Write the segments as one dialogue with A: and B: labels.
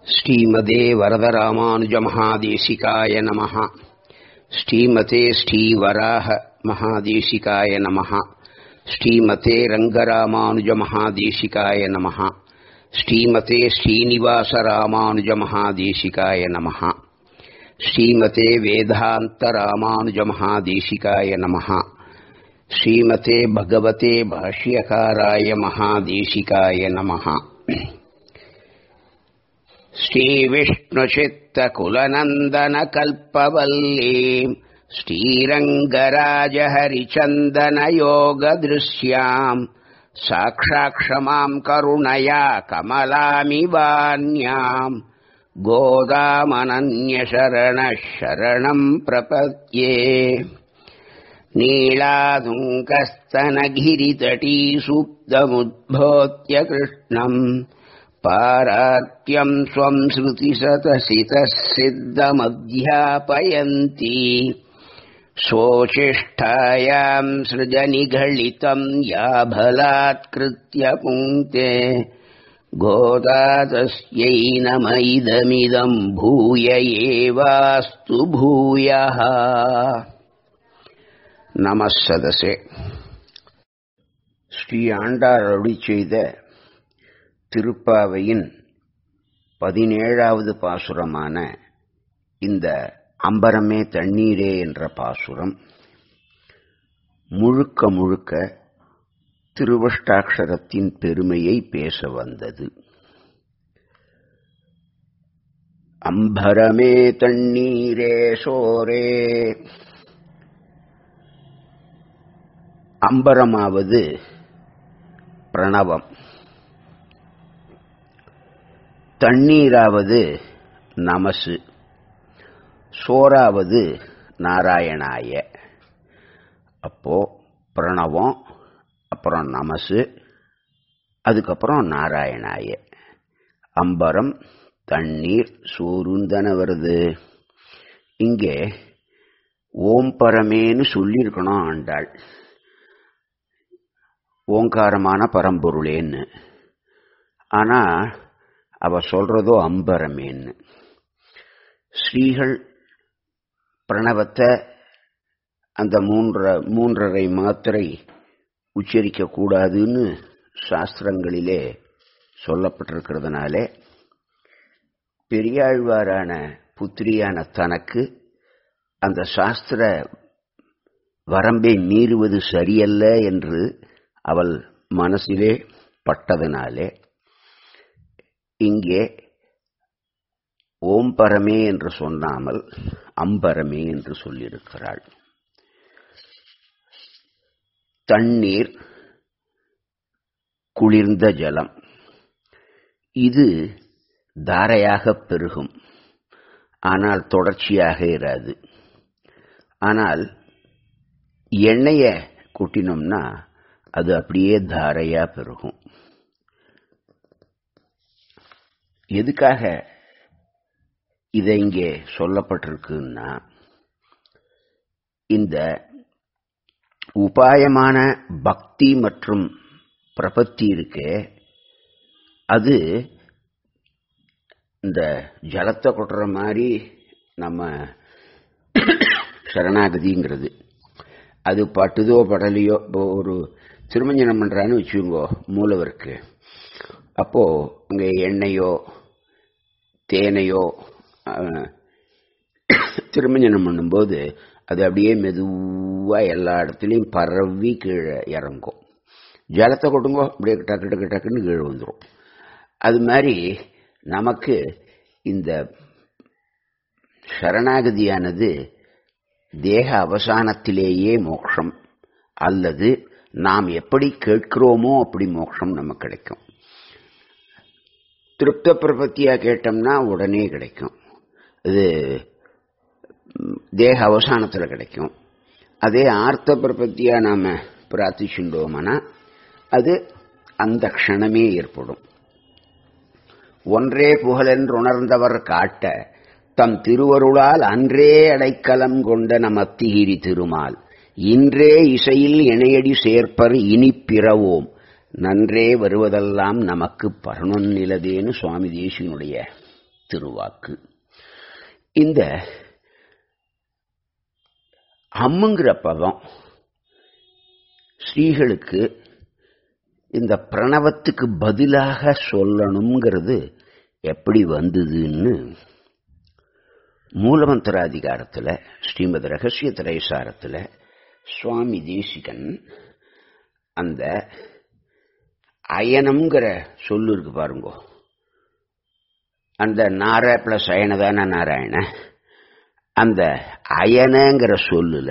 A: ஸ்ரீமதே வரதராமானுஜமகாதேசிகாய நமः ஸ்ரீமதே ஸ்ரீவராக மகாதேசிகாய நமः ஸ்ரீமதே ரங்கராமானுஜமகாதேசிகாய நமः ஸ்ரீமதே ஸ்ரீனிவாசராமானுஜமகாதேசிகாய நமः ஸ்ரீமதே வேதாந்தராமானுஜமகாதேசிகாய நமः ஸ்ரீமதே பகவதே பாஷ்யகாராய மகாதேசிகாய நமः श्रीविष्णुचित्तकुलनन्दनकल्पवल्लीम् श्रीरङ्गराजहरिचन्दनयोगदृश्याम् साक्षाक्षमाम् करुणया कमलामिवान्याम् गोदामनन्यशरणः शरणम् प्रपद्ये नीलादुङ्कस्तनगिरितटीसुप्तमुद्भोत्य कृष्णम् पारात्यम् स्वम् श्रुतिसतसितः सिद्धमध्यापयन्ती स्वोचिष्ठायाम् सृजनिघलितम् याभलात्कृत्य पुङ्क्ते गोदा तस्यै नम इदमिदम् भूय एवास्तु भूयः நம சதசே ஸ்ரீ ஆண்டார் அருளி செய்த திருப்பாவையின் பதினேழாவது பாசுரமான இந்த அம்பரமே தண்ணீரே என்ற பாசுரம் முழுக்க முழுக்க திருவஷ்டாட்சரத்தின் பெருமையை பேச வந்தது அம்பரமே தண்ணீரே சோரே அம்பரமாவது பிரணவம் தண்ணீராவது நமசு சோறாவது நாராயணாய அப்போ பிரணவம் அப்புறம் நமசு அதுக்கப்புறம் நாராயணாய அம்பரம் தண்ணீர் சோறுந்தன வருது இங்கே ஓம் பரமேன்னு சொல்லியிருக்கணும் ஆண்டாள் ஓங்காரமான பரம்பொருளேன்னு ஆனா அவ சொல்றதோ அம்பரமேன்னு ஸ்ரீகள் பிரணவத்தை அந்த மூன்ற மூன்றரை மாத்திரை உச்சரிக்க கூடாதுன்னு சாஸ்திரங்களிலே சொல்லப்பட்டிருக்கிறதுனால பெரியாழ்வாரான புத்திரியான தனக்கு அந்த சாஸ்திர வரம்பை மீறுவது சரியல்ல என்று அவள் மனசிலே பட்டதனாலே இங்கே ஓம் பரமே என்று சொன்னாமல் அம்பரமே என்று சொல்லியிருக்கிறாள் தண்ணீர் குளிர்ந்த ஜலம் இது தாரையாக பெருகும் ஆனால் தொடர்ச்சியாக இராது ஆனால் எண்ணெய கொட்டினோம்னா அது அப்படியே தாரையா பெருகும் எதுக்காக இதை இங்கே சொல்லப்பட்டிருக்குன்னா இந்த உபாயமான பக்தி மற்றும் பிரபத்தி இருக்கு அது இந்த ஜலத்தை கொட்டுற மாதிரி நம்ம சரணாகதிங்கிறது அது பட்டுதோ படலையோ ஒரு திருமஞ்சனம் பண்றான்னு வச்சுக்கோங்க மூலவருக்கு அப்போ அங்கே எண்ணெயோ தேனையோ திருமஞ்சனம் பண்ணும்போது அது அப்படியே மெதுவா எல்லா இடத்துலையும் பரவி கீழே இறங்கும் ஜலத்தை கொட்டுங்கோ அப்படியே டக்கு டக்கு டக்குன்னு கீழே வந்துடும் அது மாதிரி நமக்கு இந்த சரணாகதியானது தேக அவசானத்திலேயே மோட்சம் அல்லது நாம் எப்படி கேட்கிறோமோ அப்படி மோட்சம் நமக்கு கிடைக்கும் திருப்த பிரபத்தியா கேட்டோம்னா உடனே கிடைக்கும் இது தேக அவசானத்தில் கிடைக்கும் அதே ஆர்த்த பிரபத்தியா நாம பிரார்த்திச்சுட்டோம்னா அது அந்த க்ஷணமே ஏற்படும் ஒன்றே புகழென்று உணர்ந்தவர் காட்ட தம் திருவருளால் அன்றே அடைக்கலம் கொண்ட நம் அத்திகிரி திருமால் இன்றே இசையில் இணையடி சேர்ப்பர் இனி பிறவோம் நன்றே வருவதெல்லாம் நமக்கு பரணுநிலதேன்னு சுவாமி தேசியனுடைய திருவாக்கு இந்த அம்முங்கிற பதம் ஸ்ரீகளுக்கு இந்த பிரணவத்துக்கு பதிலாக சொல்லணுங்கிறது எப்படி வந்ததுன்னு மூலமந்திராதிகாரத்தில் ஸ்ரீமத் ரகசிய திரைசாரத்தில் சுவாமி தேசிகன் அந்த அயனம்ங்கிற சொல்லு இருக்கு பாருங்க அந்த நார பிளஸ் அயனதான நாராயண அந்த அயனங்கிற சொல்லுல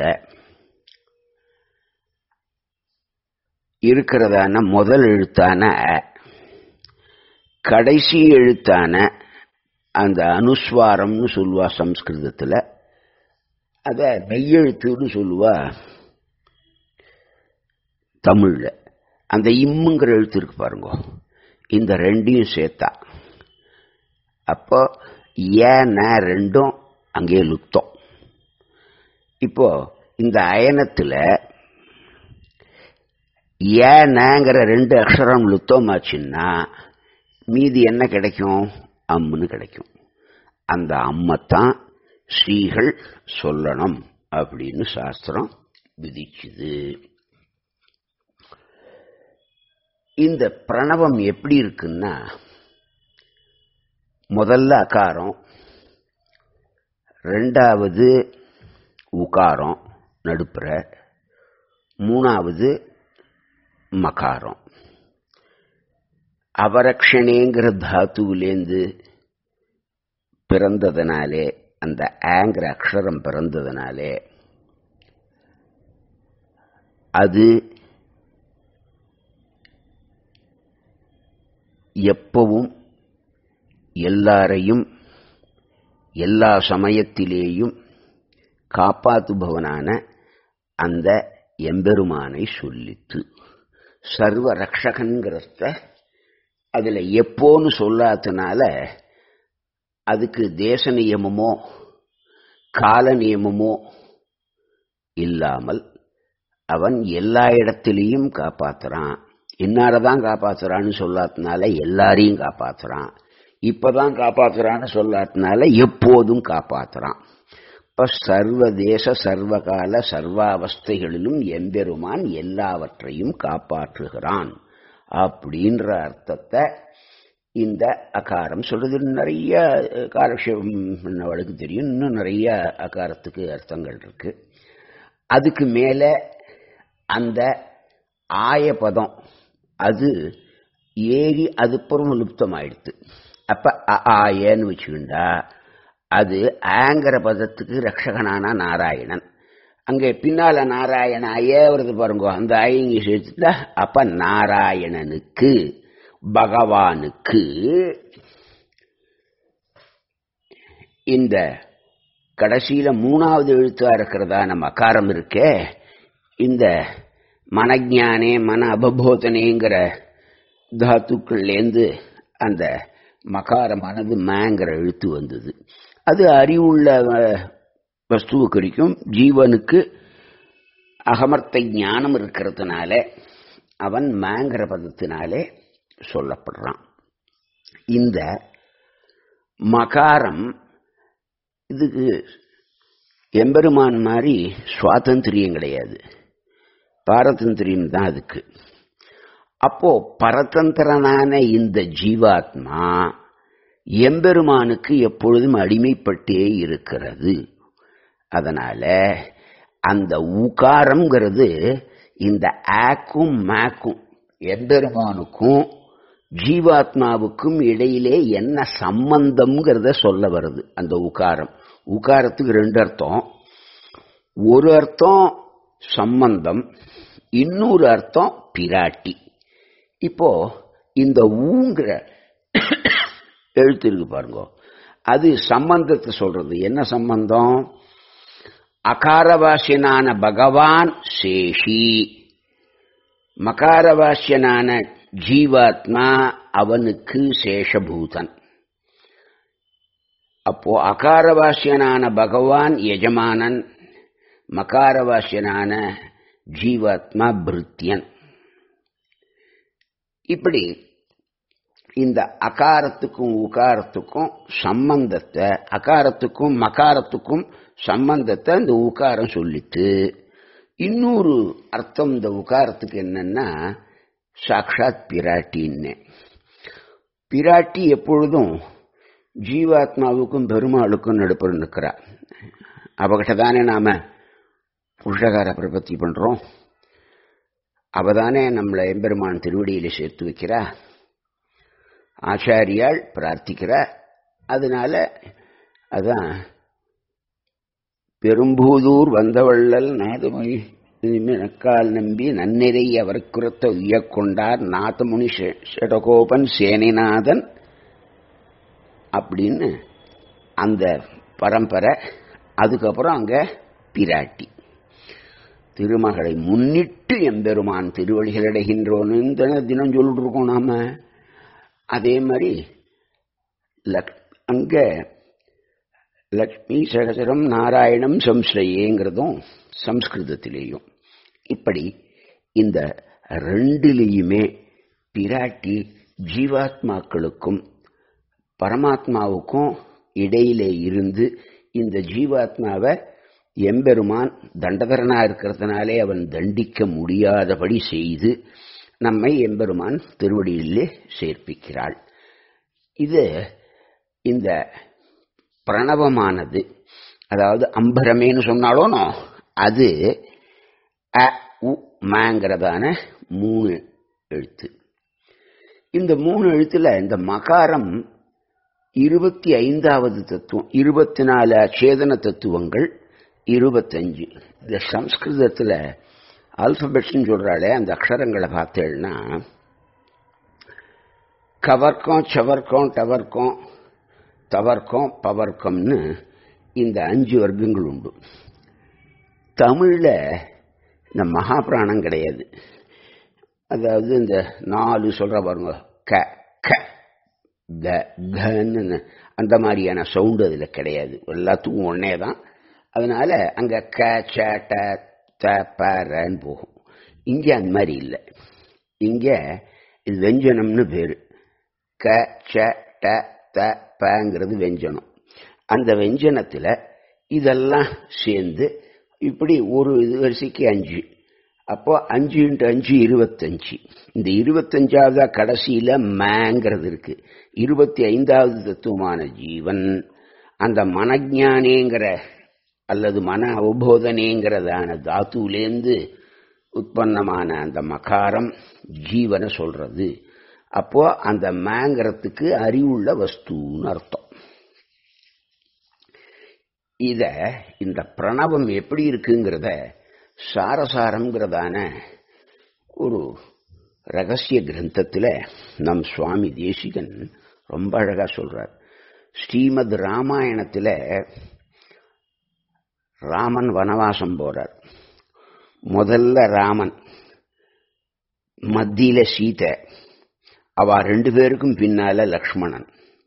A: இருக்கிறதான முதல் எழுத்தான அ, கடைசி எழுத்தான அந்த அனுஸ்வாரம்னு சொல்லுவா சம்ஸ்கிருதத்தில் அத மெய்யெழுத்துன்னு சொல்லுவா தமிழ்ல அந்த இம்முங்கிற எழுத்து இருக்கு பாருங்க இந்த ரெண்டையும் சேர்த்தா அப்போ ஏன ரெண்டும் அங்கே லுத்தம் இப்போ இந்த அயனத்துல ஏனங்கிற ரெண்டு அக்ஷரம் லுத்தமாச்சுன்னா மீதி என்ன கிடைக்கும் அம்முன்னு கிடைக்கும் அந்த அம்மைத்தான் ஸ்ரீகள் சொல்லணும் அப்படின்னு சாஸ்திரம் விதிச்சுது இந்த பிரணவம் எப்படி இருக்குன்னா முதல்ல அகாரம் ரெண்டாவது உகாரம் நடுப்புற மூணாவது மகாரம் அவரக்ஷணேங்கிற தாத்துவிலேந்து பிறந்ததுனாலே அந்த ஆங்கிற அக்ஷரம் பிறந்ததுனாலே அது எப்பவும் எல்லாரையும் எல்லா சமயத்திலேயும் காப்பாத்துபவனான அந்த எம்பெருமானை சொல்லித்து சர்வ ரக்ஷகன்கிறத அதுல எப்போன்னு சொல்லாதனால அதுக்கு தேச நியமமோ கால நியமமோ இல்லாமல் அவன் எல்லா இடத்திலையும் காப்பாத்துறான் இன்னாரதான் காப்பாத்துறான்னு சொல்லாதனால எல்லாரையும் காப்பாத்துறான் இப்பதான் காப்பாத்துறான்னு சொல்லாதனால எப்போதும் காப்பாத்துறான் இப்ப சர்வதேச சர்வகால சர்வாவஸ்தைகளிலும் எம்பெருமான் எல்லாவற்றையும் காப்பாற்றுகிறான் அப்படின்ற அர்த்தத்தை இந்த அகாரம் சொல்றது நிறைய காலக்ஷேபம் அவளுக்கு தெரியும் இன்னும் நிறைய அகாரத்துக்கு அர்த்தங்கள் இருக்கு அதுக்கு மேல அந்த ஆயபதம் அது ஏறி அது புறம் லுப்தம் ஆயிடுத்து அப்ப அ- ஆயன்னு வச்சுக்கிண்டா அது ஆங்கிற பதத்துக்கு ரக்ஷகனான நாராயணன் அங்கே பின்னால நாராயண ஐய வருது பாருங்க அந்த ஐங்க சேர்த்துட்டா அப்ப நாராயணனுக்கு பகவானுக்கு இந்த கடைசியில மூணாவது எழுத்தா இருக்கிறதா நம்ம அகாரம் இருக்கே இந்த மனஜானே மன அபபோதனேங்கிற தாத்துக்கள்லேருந்து அந்த மகாரமானது மேங்கிற எழுத்து வந்தது அது அறிவுள்ள அஹ், வஸ்துவை குறிக்கும் ஜீவனுக்கு அகமர்த்த ஞானம் இருக்கிறதுனால அவன் மேங்கிற பதத்தினாலே சொல்லப்படுறான் இந்த மகாரம் இதுக்கு எம்பெருமான் மாதிரி சுவாதந்திரியம் கிடையாது பாரதந்திரியம் தான் அதுக்கு அப்போ பரதந்திரனான இந்த ஜீவாத்மா எம்பெருமானுக்கு எப்பொழுதும் அடிமைப்பட்டே இருக்கிறது அதனால அந்த உகாரம்ங்கிறது இந்த ஆக்கும் மேக்கும் எம்பெருமானுக்கும் ஜீவாத்மாவுக்கும் இடையிலே என்ன சம்பந்தம்ங்கிறத சொல்ல வருது அந்த உகாரம் உகாரத்துக்கு ரெண்டு அர்த்தம் ஒரு அர்த்தம் சம்பந்தம் இன்னொரு அர்த்தம் பிராட்டி இப்போ இந்த ஊங்கிற எழுத்து இருக்கு பாருங்க அது சம்பந்தத்தை சொல்றது என்ன சம்பந்தம் அகாரவாசியனான பகவான் சேஷி மகாரவாசியனான ஜீவாத்மா அவனுக்கு சேஷபூதன் அப்போ அகாரவாசியனான பகவான் எஜமானன் மகாரவாசியனான ஜீவாத்மா பிருத்தியன் இப்படி இந்த அகாரத்துக்கும் உகாரத்துக்கும் சம்பந்தத்தை அகாரத்துக்கும் மகாரத்துக்கும் சம்பந்தத்தை இந்த உகாரம் சொல்லிட்டு இன்னொரு அர்த்தம் இந்த உகாரத்துக்கு என்னன்னா சாக்ஷாத் பிராட்டின்னு பிராட்டி எப்பொழுதும் ஜீவாத்மாவுக்கும் பெருமாளுக்கும் நடுப்புற நிற்கிறா அவகிட்ட தானே நாம புருஷகார பிரபத்தி பண்றோம் அவதானே நம்மளை எம்பெருமான் திருவடியில சேர்த்து வைக்கிறா ஆச்சாரியால் பிரார்த்திக்கிறா அதனால அதான் பெரும்பூதூர் வந்தவள்ளல் நாதமொழி நக்கால் நம்பி நன்னிறை அவர் குரத்த உய்யக்கொண்டார் நாதமுனி ஷடகோபன் சேனிநாதன் அப்படின்னு அந்த பரம்பரை அதுக்கப்புறம் அங்க பிராட்டி திருமகளை முன்னிட்டு எம்பெருமான் திருவழிகள் அடைகின்றோன்னு தினம் சொல்லிட்டு இருக்கோம் நாம அதே மாதிரி அங்க லக்ஷ்மி சகசரம் நாராயணம் சம்ஸ்ரயேங்கிறதும் சம்ஸ்கிருதத்திலேயும் இப்படி இந்த ரெண்டுலேயுமே பிராட்டி ஜீவாத்மாக்களுக்கும் பரமாத்மாவுக்கும் இடையிலே இருந்து இந்த ஜீவாத்மாவை எம்பெருமான் தண்டதரனா இருக்கிறதுனாலே அவன் தண்டிக்க முடியாதபடி செய்து நம்மை எம்பெருமான் திருவடியிலே சேர்ப்பிக்கிறாள் இது இந்த பிரணவமானது அதாவது அம்பரமேன்னு சொன்னாலும் அது அ உ மாங்கிறதான மூணு எழுத்து இந்த மூணு எழுத்துல இந்த மகாரம் இருபத்தி ஐந்தாவது தத்துவம் இருபத்தி நாலு சேதன தத்துவங்கள் இருபத்தஞ்சு இந்த சம்ஸ்கிருதத்தில் ஆல்பபெட்ஸ்னு சொல்றாளே அந்த அக்ஷரங்களை பார்த்தேன்னா கவர்க்கம் சவர்க்கம் டவர்க்கம் தவர்க்கம் பவர்க்கம்னு இந்த அஞ்சு வர்க்கங்கள் உண்டு தமிழில் இந்த மகாபிராணம் கிடையாது அதாவது இந்த நாலு சொல்ற பாருங்க க க த கன்னு அந்த மாதிரியான சவுண்டு அதில் கிடையாது எல்லாத்துக்கும் ஒன்னே தான் அதனால அங்கே க ச ட த பன்னு போகும் இங்கே அந்த மாதிரி இல்லை இங்கே இது வெஞ்சனம்னு பேர் க ச ட த பங்கிறது வெஞ்சனம் அந்த வெஞ்சனத்தில் இதெல்லாம் சேர்ந்து இப்படி ஒரு இது வரிசைக்கு அஞ்சு அப்போ அஞ்சு இன்ட்டு அஞ்சு இருபத்தஞ்சு இந்த இருபத்தஞ்சாவது கடைசியில மேங்கிறது இருக்கு இருபத்தி ஐந்தாவது தத்துவமான ஜீவன் அந்த மனஜானேங்கிற அல்லது மன அவபோதனேங்கிறதான தாத்துலேருந்து உற்பத்தமான அந்த மகாரம் ஜீவனை சொல்றது அப்போ அந்த மேங்கிறதுக்கு அறிவுள்ள வஸ்துன்னு அர்த்தம் இத இந்த பிரணவம் எப்படி இருக்குங்கிறத சாரசாரம்ங்கிறதான ஒரு ரகசிய கிரந்தத்தில் நம் சுவாமி தேசிகன் ரொம்ப அழகா சொல்றார் ஸ்ரீமத் ராமாயணத்தில் ராமன் வனவாசம் போறார் முதல்ல ராமன் மத்தியில சீதை அவ ரெண்டு பேருக்கும் பின்னால லக்ஷ்மணன்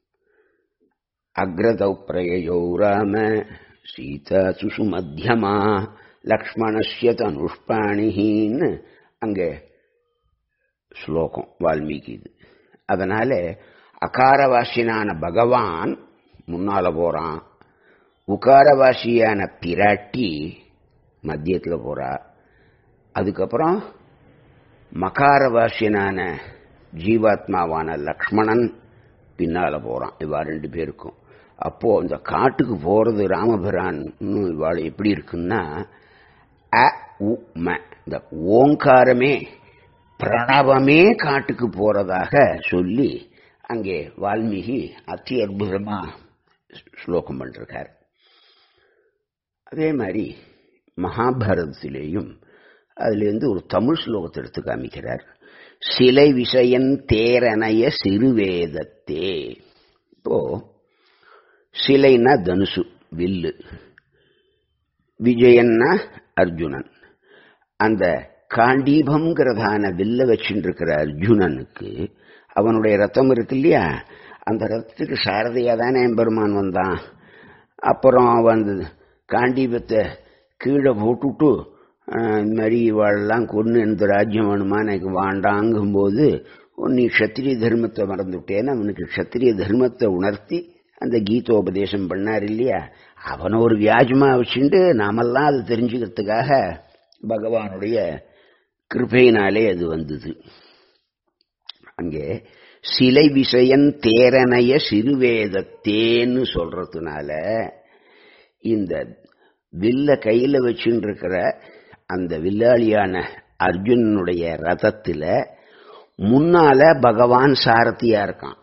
A: அக்ரதௌ பிரயயோ ராம சீதா சுசு மத்தியமா லக்ஷ்மணஸ்ய தனுஷ்பாணின்னு அங்கே ஸ்லோகம் வால்மீகி இது அதனால அகாரவாசியனான பகவான் முன்னால போறான் உகாரவாசியான பிராட்டி மத்தியத்தில் போறா அதுக்கப்புறம் மகாரவாசியனான ஜீவாத்மாவான லக்ஷ்மணன் பின்னால போறான் இவா ரெண்டு பேருக்கும் அப்போ இந்த காட்டுக்கு போறது ராமபிரான் இவாள் எப்படி இருக்குன்னா அ உ ம இந்த ஓங்காரமே பிரணவமே காட்டுக்கு போறதாக சொல்லி அங்கே வால்மீகி அத்தி அற்புதமா ஸ்லோகம் பண்ணிருக்கார் அதே மாதிரி மகாபாரதத்திலேயும் அதுலேருந்து ஒரு தமிழ் ஸ்லோகத்தை எடுத்து காமிக்கிறார் சிலை விஷயன் தேரனைய சிறுவேதத்தே இப்போ சிலைன்னா தனுசு வில்லு விஜயன்னா அர்ஜுனன் அந்த காண்டீபம்ங்கிறதான வில்ல வச்சுட்டு இருக்கிற அர்ஜுனனுக்கு அவனுடைய ரத்தம் இருக்கு இல்லையா அந்த ரத்தத்துக்கு சாரதியா தானே எம்பெருமான் வந்தான் அப்புறம் அவன் காண்டீபத்தை கீழே போட்டுட்டு இந்த மாதிரி இவாளெல்லாம் கொண்டு எனக்கு ராஜ்யம் வேணுமா எனக்கு வாண்டாங்கும்போது நீ க்ஷத்திரிய தர்மத்தை மறந்துட்டேன்னு அவனுக்கு க்ஷத்திரிய தர்மத்தை உணர்த்தி அந்த கீதோபதேசம் பண்ணார் இல்லையா அவனை ஒரு வியாஜமா வச்சுட்டு நாமெல்லாம் அது தெரிஞ்சுக்கிறதுக்காக பகவானுடைய கிருபையினாலே அது வந்தது அங்கே சிலை விஷயன் தேரனைய சிறுவேதத்தேன்னு சொல்றதுனால இந்த வில்ல கையில வச்சுட்டு இருக்கிற அந்த வில்லாளியான அர்ஜுனனுடைய ரதத்துல முன்னால பகவான் சாரதியா இருக்கான்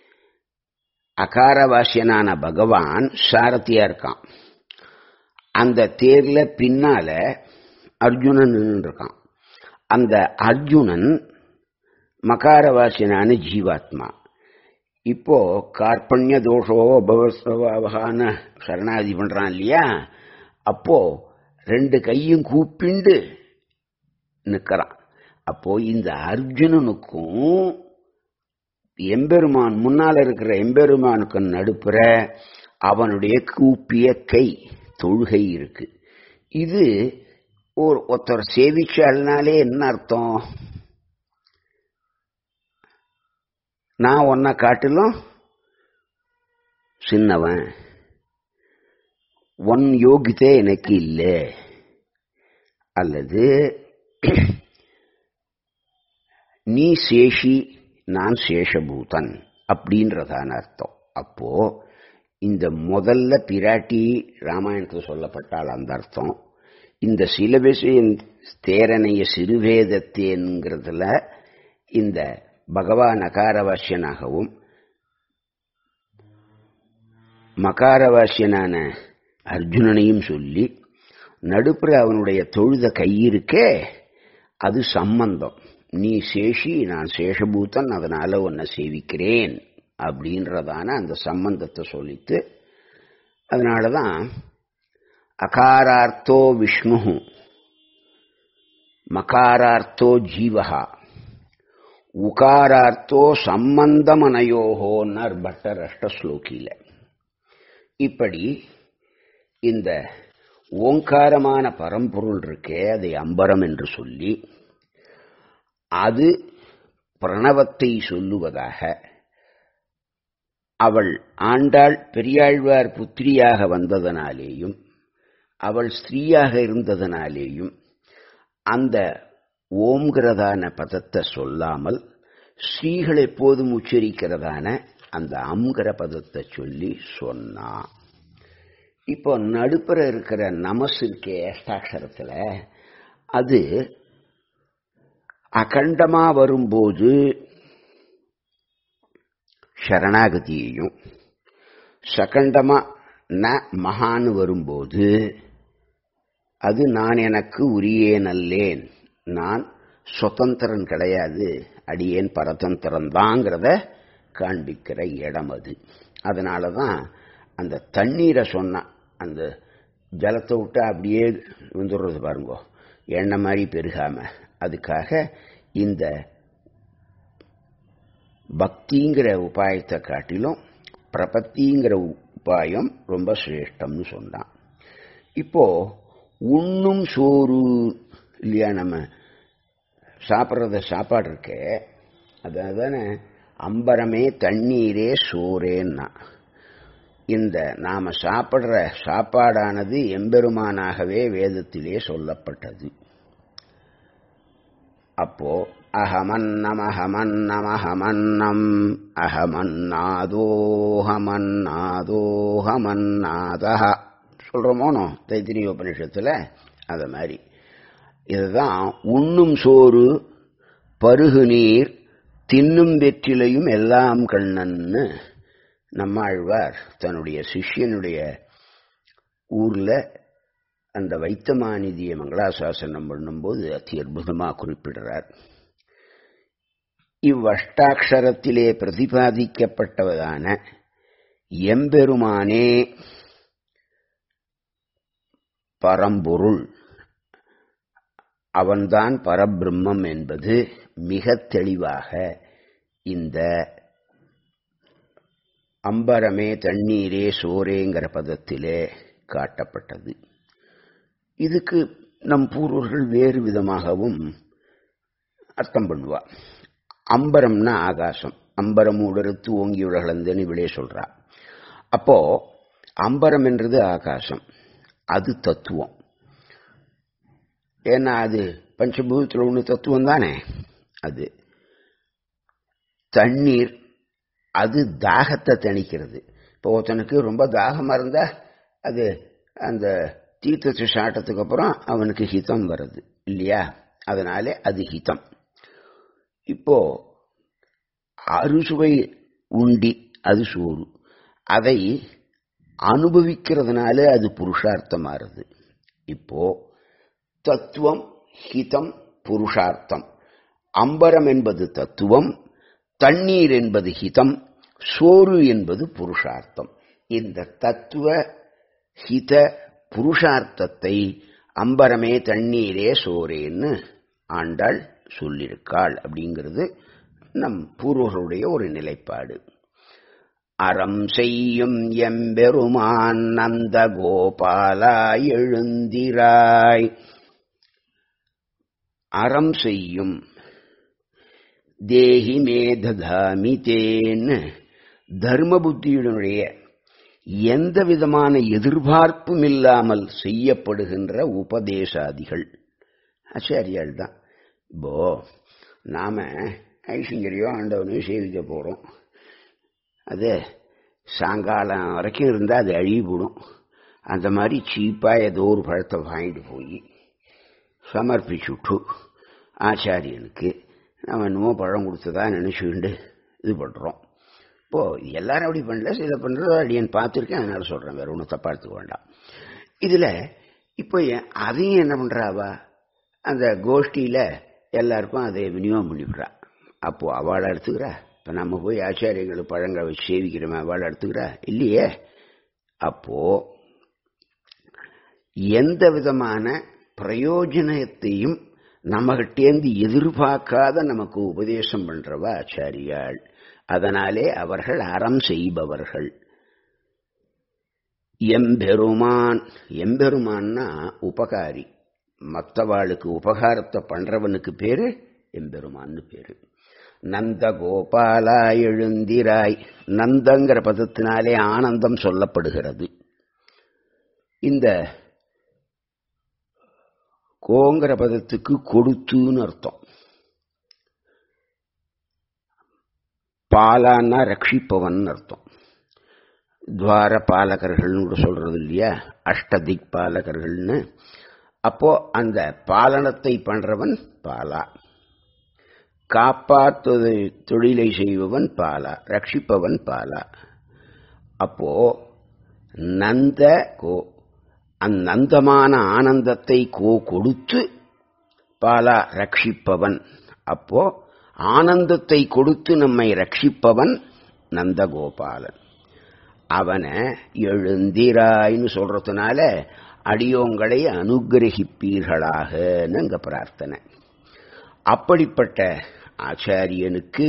A: அகாரவாசியனான பகவான் சாரதியா இருக்கான் அந்த தேர்ல பின்னால அர்ஜுனன் இருக்கான் அந்த அர்ஜுனன் மகாரவாசியனான ஜீவாத்மா இப்போ கார்பண்ய தோஷோ பவஸ்வகான சரணாதி பண்றான் இல்லையா அப்போ ரெண்டு கையும் கூப்பிண்டு நிற்கிறான் அப்போ இந்த அர்ஜுனனுக்கும் எம்பெருமான் முன்னால இருக்கிற எம்பெருமானுக்கு நடுப்புற அவனுடைய கூப்பிய கை தொழுகை இருக்கு இது ஒரு ஒருத்தர் சேவிச்சால்னாலே என்ன அர்த்தம் நான் உன்னை காட்டிலும் சின்னவன் ஒன் யோகிதே எனக்கு இல்லை அல்லது நீ சேஷி நான் சேஷபூதன் அப்படின்றதான அர்த்தம் அப்போ இந்த முதல்ல பிராட்டி ராமாயணத்தில் சொல்லப்பட்டால் அந்த அர்த்தம் இந்த சில விஷயம் தேரனைய சிறுவேதத்தேங்கிறதுல இந்த பகவான் அகாரவாசியனாகவும் மகாரவாசியனான அர்ஜுனனையும் சொல்லி நடுப்புற அவனுடைய தொழுத கையிருக்கே அது சம்பந்தம் நீ சேஷி நான் சேஷபூத்தன் அதனால உன்னை சேவிக்கிறேன் அப்படின்றதான அந்த சம்பந்தத்தை சொல்லித்து அதனாலதான் அகாரார்த்தோ விஷ்ணு மகாரார்த்தோ ஜீவகா உகாரார்த்தோ சம்பந்தமனையோகோன்னர் பட்டர் அஷ்டஸ்லோகியில இப்படி இந்த ஓங்காரமான பரம்பொருள் இருக்கே அதை அம்பரம் என்று சொல்லி அது பிரணவத்தை சொல்லுவதாக அவள் ஆண்டாள் பெரியாழ்வார் புத்திரியாக வந்ததனாலேயும் அவள் ஸ்திரீயாக இருந்ததனாலேயும் அந்த ஓம்கிறதான பதத்தை சொல்லாமல் ஸ்ரீகள் எப்போதும் உச்சரிக்கிறதான அந்த அம்கிற பதத்தை சொல்லி சொன்னா இப்போ நடுப்புற இருக்கிற நமஸ் இருக்கே அஷ்டாட்சரத்தில் அது அகண்டமா வரும்போது சரணாகதியையும் சகண்டமா ந மகான்னு வரும்போது அது நான் எனக்கு உரியே நல்லேன் நான் சுதந்திரன் கிடையாது அடியேன் பரதந்திரன் தாங்கிறத காண்பிக்கிற இடம் அது அதனால தான் அந்த தண்ணீரை சொன்னான் அந்த ஜலத்தை விட்டு அப்படியே வந்துடுறது பாருங்கோ எண்ணெய் மாதிரி பெருகாம அதுக்காக இந்த பக்திங்கிற உபாயத்தை காட்டிலும் பிரபத்திங்கிற உபாயம் ரொம்ப சிரேஷ்டம்னு சொன்னான் இப்போ உண்ணும் சோறு இல்லையா நம்ம சாப்பிட்றத சாப்பாடு இருக்க அதான அம்பரமே தண்ணீரே சோறேன்னா இந்த நாம சாப்பிட்ற சாப்பாடானது எம்பெருமானாகவே வேதத்திலே சொல்லப்பட்டது அப்போ அகமன்னம் அகமன்னமஹமன்னம் அகமன்னாதோஹமன்னாதோஹமன்னாதா சொல்கிறோமோனோ தைத்திரிய உபனிஷத்தில் அது மாதிரி இதுதான் உண்ணும் சோறு பருகு நீர் தின்னும் வெற்றிலையும் எல்லாம் கண்ணன்னு நம்மாழ்வார் தன்னுடைய சிஷ்யனுடைய ஊர்ல அந்த வைத்தமாநிதியை மங்களாசாசனம் பண்ணும்போது அதி அற்புதமாக குறிப்பிடுறார் இவ்வஷ்டாட்சரத்திலே பிரதிபாதிக்கப்பட்டவதான எம்பெருமானே பரம்பொருள் அவன்தான் பரபிரம்மம் என்பது மிக தெளிவாக இந்த அம்பரமே தண்ணீரே சோரேங்கிற பதத்திலே காட்டப்பட்டது இதுக்கு நம் பூர்வர்கள் வேறு விதமாகவும் அர்த்தம் பண்ணுவா அம்பரம்னா ஆகாசம் அம்பரம் உடறுத்து ஓங்கி உலகளந்தன்னு இவளே சொல்றா அப்போ அம்பரம் என்றது ஆகாசம் அது தத்துவம் ஏன்னா அது பஞ்சபூதத்தில் ஒன்று தத்துவம் தானே அது தண்ணீர் அது தாகத்தை தணிக்கிறது இப்போ ஒருத்தனுக்கு ரொம்ப தாகமாக இருந்தால் அது அந்த தீர்த்தத்தை சாட்டத்துக்கு அப்புறம் அவனுக்கு ஹிதம் வருது இல்லையா அதனாலே அது ஹிதம் இப்போ அறுசுவை உண்டி அது சோறு அதை அனுபவிக்கிறதுனால அது புருஷார்த்தமாறுது இப்போ தத்துவம் ஹிதம் புருஷார்த்தம் அம்பரம் என்பது தத்துவம் தண்ணீர் என்பது ஹிதம் சோறு என்பது புருஷார்த்தம் இந்த தத்துவ ஹித புருஷார்த்தத்தை அம்பரமே தண்ணீரே சோரேன்னு ஆண்டாள் சொல்லியிருக்காள் அப்படிங்கிறது நம் பூர்வர்களுடைய ஒரு நிலைப்பாடு அறம் செய்யும் எம்பெருமான் நந்த கோபாலா எழுந்திராய் அறம் செய்யும் தேஹி மேததாமி தேன்னு தர்ம புத்தியுடைய எந்த விதமான எதிர்பார்ப்பும் இல்லாமல் செய்யப்படுகின்ற உபதேசாதிகள் ஆச்சாரியால் தான் இப்போ நாம ஐசிங்கரையோ ஆண்டவனையோ சேவிக்க போறோம் அது சாயங்காலம் வரைக்கும் இருந்தால் அது அழிவுடும் அந்த மாதிரி சீப்பாக ஏதோ ஒரு பழத்தை வாங்கிட்டு போய் சமர்ப்பிச்சுட்டு ஆச்சாரியனுக்கு நம்ம என்னமோ பழம் கொடுத்ததா நினச்சிக்கிண்டு இது பண்ணுறோம் இப்போ எல்லாரும் அப்படி பண்ணல சில பண்ணுறதோ அடியன் பார்த்துருக்கேன் அதனால சொல்கிறேன் வேற ஒன்றும் தப்பா எடுத்துக்க வேண்டாம் இதில் இப்போ அதையும் என்ன பண்ணுறாவா அந்த கோஷ்டியில் எல்லாருக்கும் அதை விநியோகம் பண்ணிவிடுறா அப்போது அவளை எடுத்துக்கிறா இப்போ நம்ம போய் ஆச்சாரியங்கள் பழங்களை வச்சு சேவிக்கிறோமே அவளை எடுத்துக்கிறா இல்லையே அப்போ எந்த விதமான பிரயோஜனத்தையும் நம்மகிட்டேந்து எதிர்பார்க்காத நமக்கு உபதேசம் பண்றவ ஆச்சாரியாள் அதனாலே அவர்கள் அறம் செய்பவர்கள் எம்பெருமான் எம்பெருமான்னா உபகாரி மற்றவாளுக்கு உபகாரத்தை பண்றவனுக்கு பேரு எம்பெருமான்னு பேரு நந்த கோபாலா எழுந்திராய் நந்தங்கிற பதத்தினாலே ஆனந்தம் சொல்லப்படுகிறது இந்த கோங்கிற பதத்துக்கு கொடுத்துன்னு அர்த்தம் பாலான்னா ரட்சிப்பவன் அர்த்தம் துவார பாலகர்கள்னு கூட சொல்றது இல்லையா அஷ்டதிக் பாலகர்கள்னு அப்போ அந்த பாலனத்தை பண்றவன் பாலா காப்பாற்று தொழிலை செய்பவன் பாலா ரட்சிப்பவன் பாலா அப்போ நந்த கோ அந்நந்தமான ஆனந்தத்தை கோ கொடுத்து பாலா ரட்சிப்பவன் அப்போ ஆனந்தத்தை கொடுத்து நம்மை ரட்சிப்பவன் நந்தகோபாலன் அவனை எழுந்திராய்னு சொல்றதுனால அடியோங்களை அனுகிரகிப்பீர்களாகன்னு அங்க பிரார்த்தனை அப்படிப்பட்ட ஆச்சாரியனுக்கு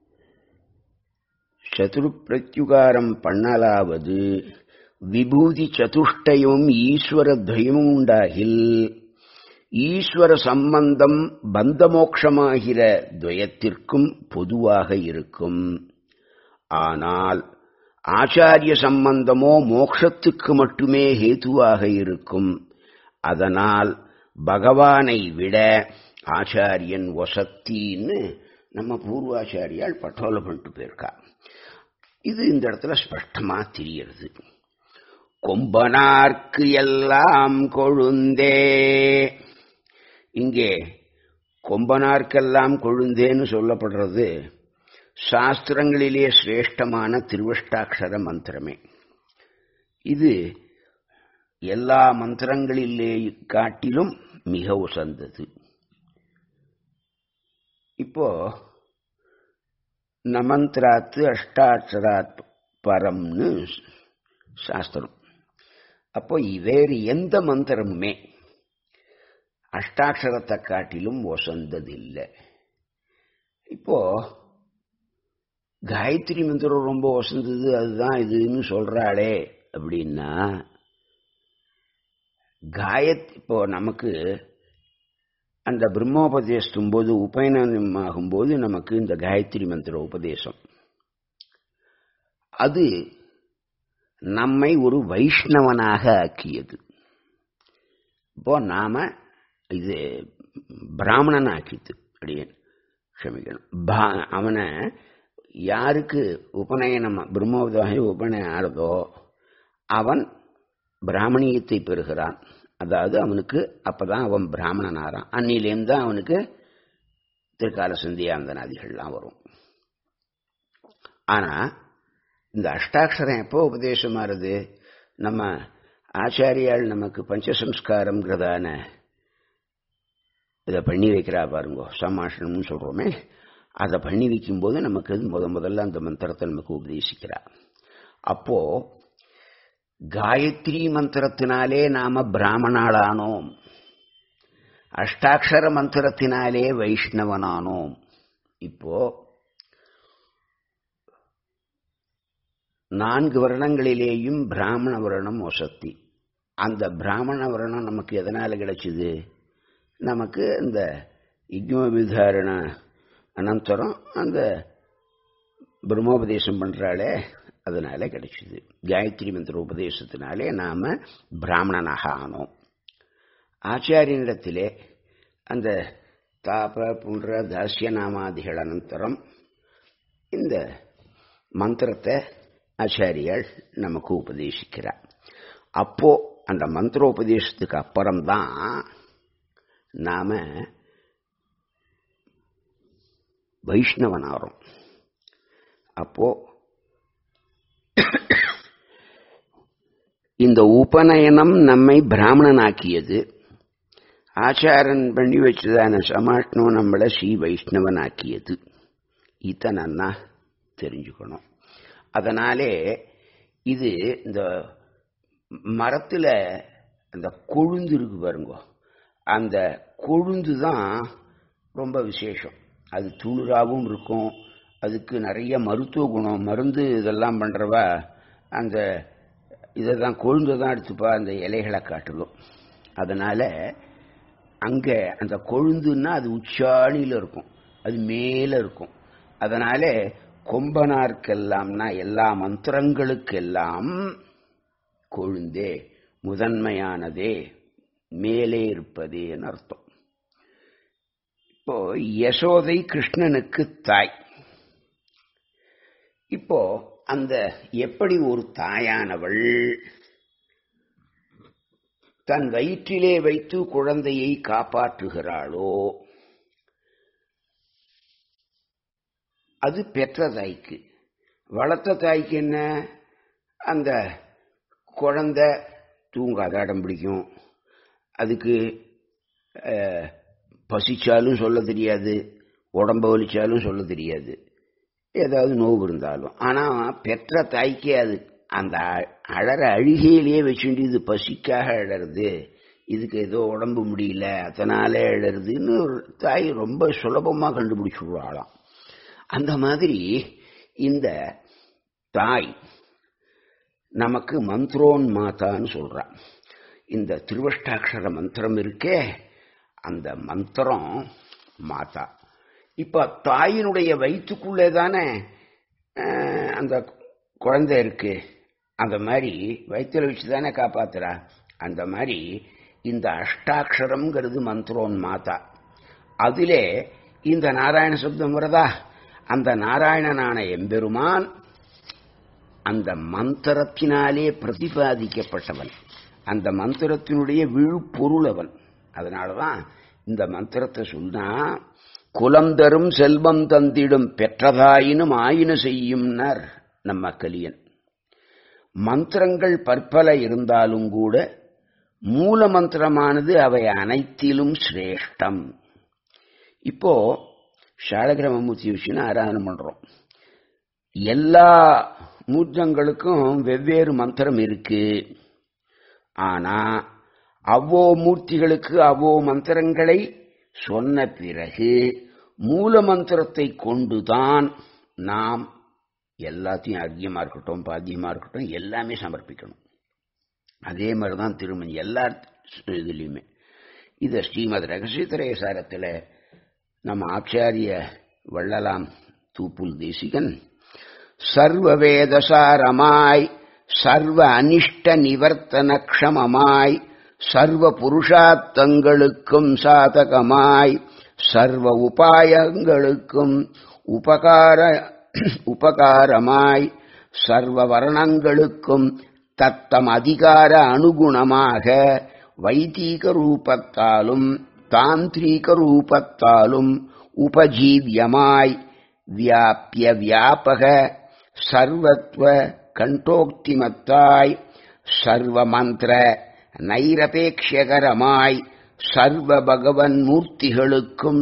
A: சதுரு பிரத்யுகாரம் பண்ணலாவது விபூதி சதுஷ்டயமும் ஈஸ்வர துவயமும் உண்டாகில் ஈஸ்வர சம்பந்தம் பந்தமோட்சமாகிற துவயத்திற்கும் பொதுவாக இருக்கும் ஆனால் ஆச்சாரிய சம்பந்தமோ மோக்ஷத்துக்கு மட்டுமே ஹேதுவாக இருக்கும் அதனால் பகவானை விட ஆச்சாரியன் வசத்தின்னு நம்ம பூர்வாச்சாரியால் பட்டோல பண்ணிட்டு போயிருக்கா இது இந்த இடத்துல ஸ்பஷ்டமா தெரியறது கொம்பனார்க்கு எல்லாம் கொழுந்தே இங்கே கொம்பனார்க்கெல்லாம் கொழுந்தேன்னு சொல்லப்படுறது சாஸ்திரங்களிலே சிரேஷ்டமான திருவஷ்டாட்சர மந்திரமே இது எல்லா மந்திரங்களிலே காட்டிலும் மிக உசந்தது இப்போ நமந்திராத்து அஷ்டாட்சராத் பரம்னு சாஸ்திரம் அப்போ வேறு எந்த மந்திரமுமே அஷ்டாட்சரத்தை காட்டிலும் ஒசந்ததில்லை இப்போ காயத்ரி மந்திரம் ரொம்ப வசந்தது அதுதான் இதுன்னு சொல்றாளே அப்படின்னா காயத் இப்போ நமக்கு அந்த பிரம்மோபதேசத்தும் போது உபயனம் ஆகும்போது நமக்கு இந்த காயத்ரி மந்திர உபதேசம் அது நம்மை ஒரு வைஷ்ணவனாக ஆக்கியது இப்போ நாம இது பிராமணன் ஆக்கிது அடியன் க்ஷமிக்கணும் அவனை யாருக்கு உபநயனம் பிரம்மோபதமாக உபநயம் ஆறுதோ அவன் பிராமணியத்தை பெறுகிறான் அதாவது அவனுக்கு அப்பதான் அவன் பிராமணன் ஆறான் அன்னிலேருந்து தான் அவனுக்கு திருக்கால சந்தியாந்தனாதிகள்லாம் வரும் ஆனா இந்த அஷ்டாட்சரம் எப்போ உபதேசமாறுது நம்ம ஆச்சாரியால் நமக்கு பஞ்சசம்ஸ்காரம்ங்கிறதான இதை பண்ணி வைக்கிறா பாருங்க சமாஷணம்னு சொல்றோமே அதை பண்ணி வைக்கும்போது நமக்கு அது முத முதல்ல அந்த மந்திரத்தை நமக்கு உபதேசிக்கிறா அப்போ காயத்ரி மந்திரத்தினாலே நாம பிராமணாளானோம் அஷ்டாட்சர மந்திரத்தினாலே வைஷ்ணவனானோம் இப்போ நான்கு வருணங்களிலேயும் பிராமண வருணம் ஒசத்தி அந்த பிராமண வருணம் நமக்கு எதனால கிடைச்சிது நமக்கு இந்த யஜ்மவிதாரண அனந்தரம் அந்த பிரம்மோபதேசம் பண்றாளே அதனால கிடைச்சிது காயத்ரி மந்திர உபதேசத்தினாலே நாம பிராமணனாக ஆனோம் ஆச்சாரியனிடத்திலே அந்த தாப புன்ற தாசிய நாமாதிகள் அனந்தரம் இந்த மந்திரத்தை ஆச்சாரியால் நமக்கு உபதேசிக்கிறார் அப்போ அந்த மந்திரோபதேசத்துக்கு அப்புறம்தான் நாம வைஷ்ணவனாகிறோம் அப்போ இந்த உபநயனம் நம்மை பிராமணனாக்கியது ஆச்சாரன் பண்ணி வச்சதான சமாஷ்ணம் நம்மளை ஸ்ரீ வைஷ்ணவனாக்கியது இதை நன்னா தெரிஞ்சுக்கணும் அதனாலே இது இந்த மரத்துல அந்த கொழுந்து இருக்கு பாருங்க அந்த கொழுந்து தான் ரொம்ப விசேஷம் அது துளிராகவும் இருக்கும் அதுக்கு நிறைய மருத்துவ குணம் மருந்து இதெல்லாம் பண்றவ அந்த இதை தான் கொழுந்து தான் எடுத்துப்பா அந்த இலைகளை காட்டிலும் அதனால அங்க அந்த கொழுந்துன்னா அது உச்சாணியில் இருக்கும் அது மேல இருக்கும் அதனால கொம்பனார்க்கெல்லாம்னா எல்லா மந்திரங்களுக்கெல்லாம் கொழுந்தே முதன்மையானதே மேலே இருப்பதேன்னு அர்த்தம் இப்போ யசோதை கிருஷ்ணனுக்கு தாய் இப்போ அந்த எப்படி ஒரு தாயானவள் தன் வயிற்றிலே வைத்து குழந்தையை காப்பாற்றுகிறாளோ அது பெற்ற தாய்க்கு வளர்த்த தாய்க்கு என்ன அந்த குழந்தை தூங்காத அடம் பிடிக்கும் அதுக்கு பசிச்சாலும் சொல்ல தெரியாது உடம்ப வலிச்சாலும் சொல்ல தெரியாது ஏதாவது நோவு இருந்தாலும் ஆனால் பெற்ற தாய்க்கே அது அந்த அழற அழுகையிலேயே வச்சுட்டு இது பசிக்காக அழறது இதுக்கு ஏதோ உடம்பு முடியல அதனால அழறதுன்னு ஒரு தாய் ரொம்ப சுலபமாக கண்டுபிடிச்சு விடுவாளாம் அந்த மாதிரி இந்த தாய் நமக்கு மந்த்ரோன் மாதான்னு சொல்றா இந்த திருவஷ்டாட்சர மந்திரம் இருக்கே அந்த மந்திரம் மாதா இப்ப தாயினுடைய வயிற்றுக்குள்ளே தானே அந்த குழந்தை இருக்கு அந்த மாதிரி வயிற்றுல வச்சு தானே காப்பாத்துறா அந்த மாதிரி இந்த அஷ்டாட்சரம்ங்கிறது மந்திரோன் மாதா அதிலே இந்த நாராயண சப்தம் வருதா அந்த நாராயணனான எம்பெருமான் அந்த மந்திரத்தினாலே பிரதிபாதிக்கப்பட்டவன் அந்த மந்திரத்தினுடைய விழுப்பொருள் அவன் அதனாலதான் இந்த மந்திரத்தை சொன்னா குலம் தரும் செல்வம் தந்திடும் பெற்றதாயினும் ஆயின செய்யும்னர் நம்ம கலியன் மந்திரங்கள் பற்பல இருந்தாலும் கூட மூல மந்திரமானது அவை அனைத்திலும் சிரேஷ்டம் இப்போ ஷாலகிரமமூர்த்தி வச்சுன்னு ஆராதனை பண்றோம் எல்லா மூர்த்தங்களுக்கும் வெவ்வேறு மந்திரம் இருக்கு ஆனா அவ்வோ மூர்த்திகளுக்கு அவ்வோ மந்திரங்களை சொன்ன பிறகு மூல மந்திரத்தை கொண்டுதான் நாம் எல்லாத்தையும் அர்க்கியமா இருக்கட்டும் பாத்தியமா இருக்கட்டும் எல்லாமே சமர்ப்பிக்கணும் அதே மாதிரிதான் திருமணி எல்லா இதுலையுமே இத ஸ்ரீமத் ரகசியத்திரேசாரத்தில் நம்ம ஆச்சாரிய வள்ளலாம் தூப்புல் தேசிகன் சர்வ வேதசாரமாய் சர்வ அனிஷ்ட நிவர்த்தனக்ஷமமாய் சர்வ புருஷார்த்தங்களுக்கும் சாதகமாய் சர்வ உபாயங்களுக்கும் உபகார உபகாரமாய் சர்வ வர்ணங்களுக்கும் தத்தம் அதிகார அனுகுணமாக வைதீக ரூபத்தாலும் தாந்திரீக ரூபத்தாலும் உபஜீவியமாய் வியாபிய வியாபக சர்வத்வ கண்டோக்திமத்தாய் சர்வ மந்திர நைரபேட்சகரமாய் சர்வ பகவன் மூர்த்திகளுக்கும்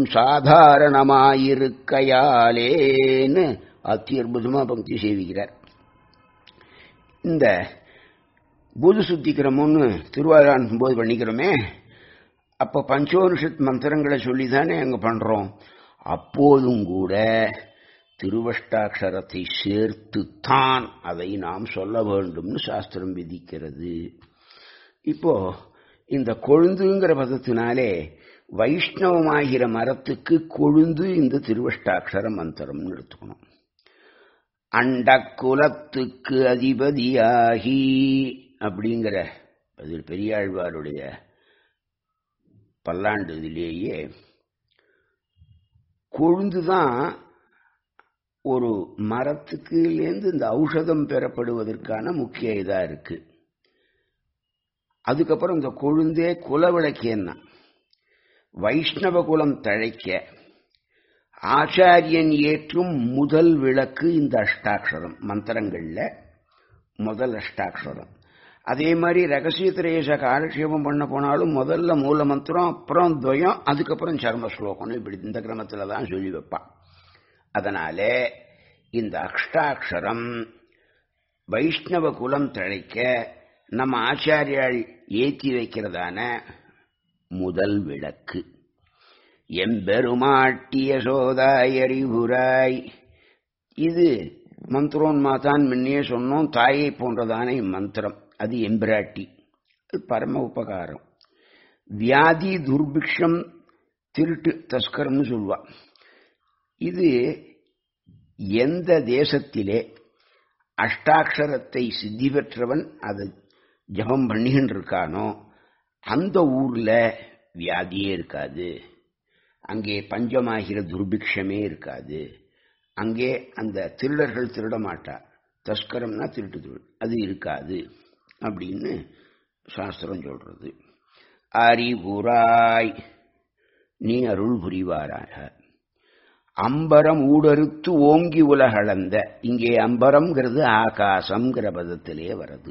A: சாதாரணமாயிருக்கையாலேன்னு அத்தியுதமா பக்தி சேவிக்கிறார் இந்த பூத சுத்திக்கிறோம்னு திருவாரான் போது பண்ணிக்கிறோமே அப்ப பஞ்சோனிஷத் மந்திரங்களை சொல்லி தானே அங்க பண்றோம் அப்போதும் கூட திருவஷ்டாட்சரத்தை சேர்த்து தான் அதை நாம் சொல்ல வேண்டும்னு சாஸ்திரம் விதிக்கிறது இப்போ இந்த கொழுந்துங்கிற பதத்தினாலே வைஷ்ணவமாகிற மரத்துக்கு கொழுந்து இந்த திருவஷ்டாட்சர மந்திரம்னு எடுத்துக்கணும் அண்டக்குலத்துக்கு அதிபதியாகி அப்படிங்கிற அதில் பெரியாழ்வாருடைய பல்லாண்டு இதிலேயே கொழுந்துதான் ஒரு மரத்துக்குலேருந்து இந்த ஔஷதம் பெறப்படுவதற்கான முக்கிய இதா இருக்கு அதுக்கப்புறம் இந்த கொழுந்தே குலவிளக்கேன்னா வைஷ்ணவ குலம் தழைக்க ஆச்சாரியன் ஏற்றும் முதல் விளக்கு இந்த அஷ்டாட்சரம் மந்திரங்கள்ல முதல் அஷ்டாட்சரம் அதே மாதிரி ரகசிய திரேச காலக்ஷேபம் பண்ண போனாலும் முதல்ல மூல மந்திரம் அப்புறம் துவயம் அதுக்கப்புறம் சர்ம ஸ்லோகம்னு இப்படி இந்த கிரமத்தில் தான் சொல்லி வைப்பான் அதனால இந்த அஷ்டாட்சரம் வைஷ்ணவ குலம் தழைக்க நம்ம ஆச்சாரியால் ஏற்றி வைக்கிறதான முதல் விளக்கு எம்பெருமாட்டிய சோதாய் அறிவுராய் இது மந்திரோன்மாதான் முன்னே சொன்னோம் தாயை போன்றதான இம்மந்திரம் அது எம்பிராட்டி அது பரம உபகாரம் வியாதி துர்பிக்ஷம் திருட்டு தஸ்கரம்னு சொல்லுவா இது எந்த தேசத்திலே அஷ்டாட்சரத்தை சித்தி பெற்றவன் அதை ஜபம் பண்ணிக்கிட்டு இருக்கானோ அந்த ஊர்ல வியாதியே இருக்காது அங்கே பஞ்சமாகிற துர்பிக்ஷமே இருக்காது அங்கே அந்த திருடர்கள் திருட மாட்டா தஸ்கரம்னா திருட்டு திருடு அது இருக்காது அப்படின்னு சாஸ்திரம் சொல்றது அறிவுராய் நீ அருள் புரிவாராக அம்பரம் ஊடறுத்து ஓங்கி உலகளந்த இங்கே அம்பரம்ங்கிறது ஆகாசம்ங்கிற பதத்திலே வருது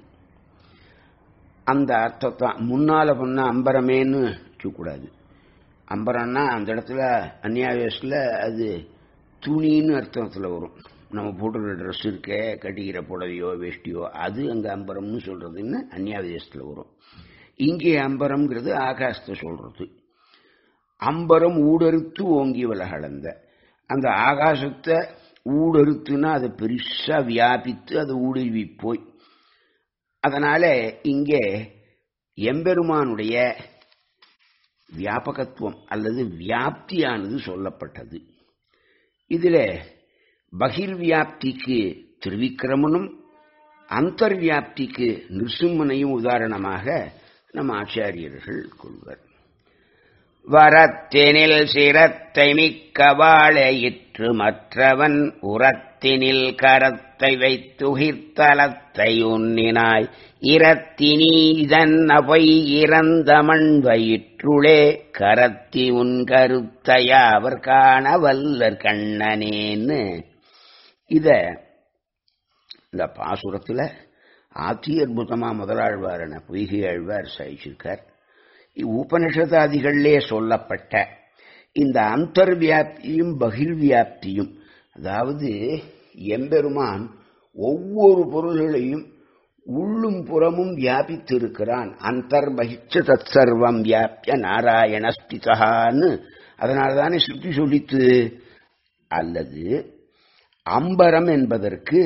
A: அந்த அர்த்தத்தான் முன்னால பண்ண அம்பரமேன்னு வச்சுக்கூடாது அம்பரம்னா அந்த இடத்துல அந்நியாவேசில் அது துணின்னு அர்த்தத்தில் வரும் நம்ம போட்டுக்கிற ட்ரெஸ் இருக்கே கட்டிக்கிற புடவையோ வேஷ்டியோ அது அங்கே அம்பரம்னு சொல்றதுன்னு அந்நியாவதேசத்தில் வரும் இங்கே அம்பரம்ங்கிறது ஆகாசத்தை சொல்றது அம்பரம் ஊடறுத்து ஓங்கி விலகளந்த அந்த ஆகாசத்தை ஊடறுத்துனா அதை பெருசா வியாபித்து அதை ஊடுருவி போய் அதனால இங்கே எம்பெருமானுடைய வியாபகத்துவம் அல்லது வியாப்தியானது சொல்லப்பட்டது இதில் பகிர்வியாப்திக்கு திருவிக்கிரமனும் அந்தர்வியாப்திக்கு நிருசிம்மனையும் உதாரணமாக நம்ம ஆச்சாரியர்கள் கொள்வர் வரத்தினில் சிரத்தை மிக்க வாழையிற்று மற்றவன் உரத்தினில் கரத்தை வைத்துகிர்த்தலத்தை உன்னினாய் இரத்தினி இதன் அவை இறந்த மண் வயிற்றுளே கரத்தி உன் கருத்தையாவர் காண வல்லர் கண்ணனேன்னு இத இந்த பாசுரத்துல ஆத்தி அற்புதமா முதலாழ்வாரன பொய்கை ஆழ்வார் சாய்ச்சிருக்கார் உபனிஷதாதிகளிலே சொல்லப்பட்ட இந்த அந்தர்வியாப்தியும் பகிர்வியாப்தியும் அதாவது எம்பெருமான் ஒவ்வொரு பொருள்களையும் உள்ளும் புறமும் வியாபித்திருக்கிறான் அந்தர்பகிச்ச தத் சர்வம் வியாபிய நாராயணஸ்திதான்னு அதனால்தானே சுற்றி சொல்லித்து அல்லது அம்பரம் என்பதற்கு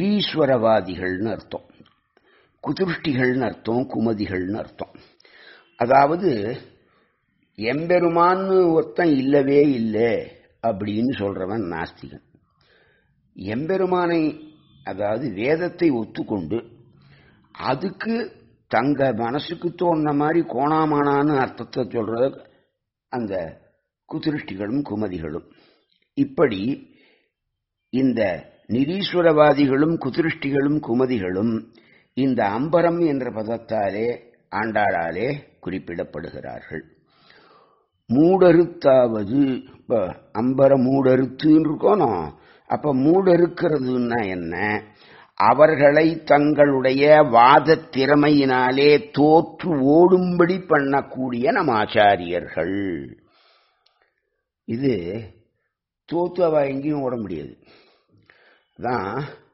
A: நிரீஸ்வரவாதிகள்னு அர்த்தம் குதிருஷ்டிகள்னு அர்த்தம் குமதிகள்னு அர்த்தம் அதாவது எம்பெருமான்னு ஒருத்தன் இல்லவே இல்லை அப்படின்னு சொல்றவன் நாஸ்திகன் எம்பெருமானை அதாவது வேதத்தை ஒத்துக்கொண்டு அதுக்கு தங்க மனசுக்கு தோணுன மாதிரி கோணாமானான்னு அர்த்தத்தை சொல்றது அந்த குதிருஷ்டிகளும் குமதிகளும் இப்படி இந்த நிரீஸ்வரவாதிகளும் குதிருஷ்டிகளும் குமதிகளும் இந்த அம்பரம் என்ற பதத்தாலே ஆண்டாளாலே குறிப்பிடப்படுகிறார்கள் மூடறுத்தாவது இப்ப அம்பர மூடறுத்துன்னு இருக்கணும் அப்ப மூடறுக்கிறதுன்னா என்ன அவர்களை தங்களுடைய வாத திறமையினாலே தோற்று ஓடும்படி பண்ணக்கூடிய நம் ஆச்சாரியர்கள் இது தோத்து அவ எங்கேயும் ஓட முடியாது தான்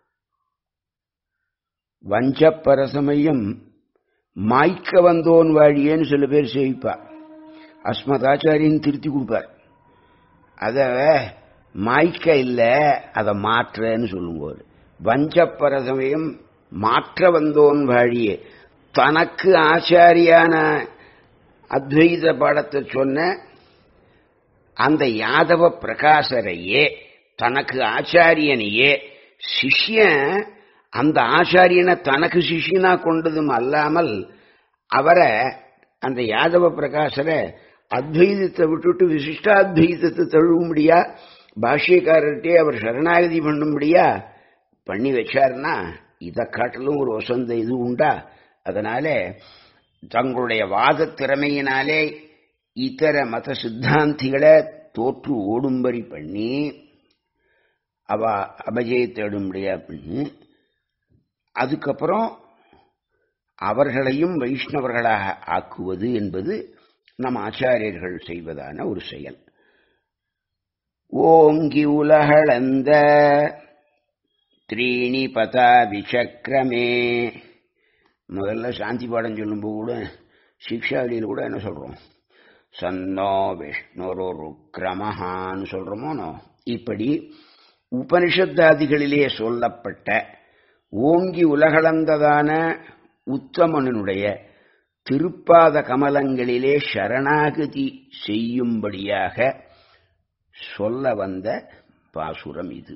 A: வஞ்சப்பரசமையும் மாய்க்க வந்தோன் வாழியேன்னு சில பேர் சேவிப்பா அஸ்மதாச்சாரியன் திருத்தி கொடுப்பார் அத மாய்க்க இல்லை அதை மாற்றன்னு சொல்லும்போது வஞ்சப்பரசமயம் மாற்ற வந்தோன் வாழியே தனக்கு ஆச்சாரியான அத்வைத பாடத்தை சொன்ன அந்த யாதவ பிரகாசரையே தனக்கு ஆச்சாரியனையே சிஷ்யன் அந்த ஆச்சாரியனை தனக்கு சிஷ்யனா கொண்டதும் அல்லாமல் அவரை அந்த யாதவ பிரகாசரை அத்வைதத்தை விட்டுட்டு விசிஷ்டாத்வைதத்தை தழுவும்படியா பாஷ்யக்காரர்கிட்டே அவர் சரணாகதி பண்ணும்படியா பண்ணி வச்சாருன்னா இதை காட்டிலும் ஒரு வசந்த இது உண்டா அதனால தங்களுடைய வாத திறமையினாலே இதர மத சித்தாந்திகளை தோற்று ஓடும்படி பண்ணி அவ அபஜயத்தேடும்படியா பண்ணி அதுக்கப்புறம் அவர்களையும் வைஷ்ணவர்களாக ஆக்குவது என்பது நம் ஆச்சாரியர்கள் செய்வதான ஒரு செயல் ஓங்கி உலகளந்த த்ரீணி பதா விசக்கிரமே முதல்ல சாந்தி பாடம் சொல்லும்போது கூட சிக்ஷாவளியில் கூட என்ன சொல்றோம் சன்னோ விஷ்ணுரு ருக்ரமஹான்னு சொல்றோமோனோ இப்படி உபனிஷத்தாதிகளிலே சொல்லப்பட்ட ஓங்கி உலகளந்ததான உத்தமனுடைய திருப்பாத கமலங்களிலே சரணாகதி செய்யும்படியாக சொல்ல வந்த பாசுரம் இது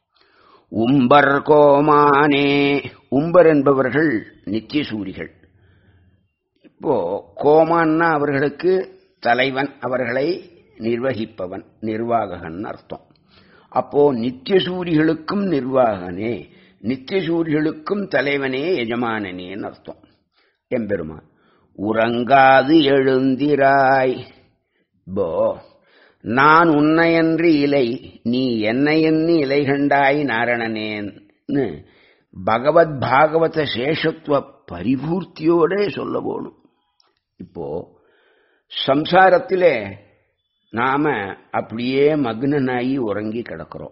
A: உம்பர் கோமானே உம்பர் என்பவர்கள் நித்தியசூரிகள் இப்போ கோமான்னா அவர்களுக்கு தலைவன் அவர்களை நிர்வகிப்பவன் நிர்வாககன் அர்த்தம் அப்போ நித்தியசூரிகளுக்கும் நிர்வாகனே நித்தியசூரிகளுக்கும் தலைவனே எஜமானனேன்னு அர்த்தம் எம்பெருமான் உறங்காது எழுந்திராய் போ நான் உன்னையன்று இலை நீ என்னையன்னு இலை கண்டாய் நாரணனேன்னு பகவத் பாகவத சேஷத்துவ பரிபூர்த்தியோட சொல்ல போகணும் இப்போ சம்சாரத்திலே நாம அப்படியே மக்னனாகி உறங்கி கிடக்கிறோம்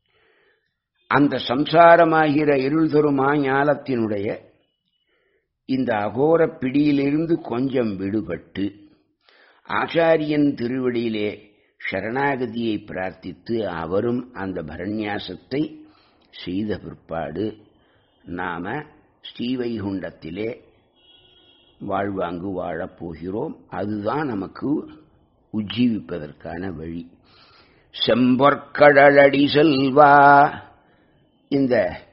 A: அந்த சம்சாரமாகிற இருள் தருமா ஞாலத்தினுடைய இந்த அகோர பிடியிலிருந்து கொஞ்சம் விடுபட்டு ஆச்சாரியன் திருவடியிலே சரணாகதியை பிரார்த்தித்து அவரும் அந்த பரண்யாசத்தை செய்த பிற்பாடு நாம ஸ்ரீவைகுண்டத்திலே வாழ்வாங்கு வாழப் போகிறோம் அதுதான் நமக்கு உஜ்ஜீவிப்பதற்கான வழி செம்பொற்கடலடி செல்வா இந்த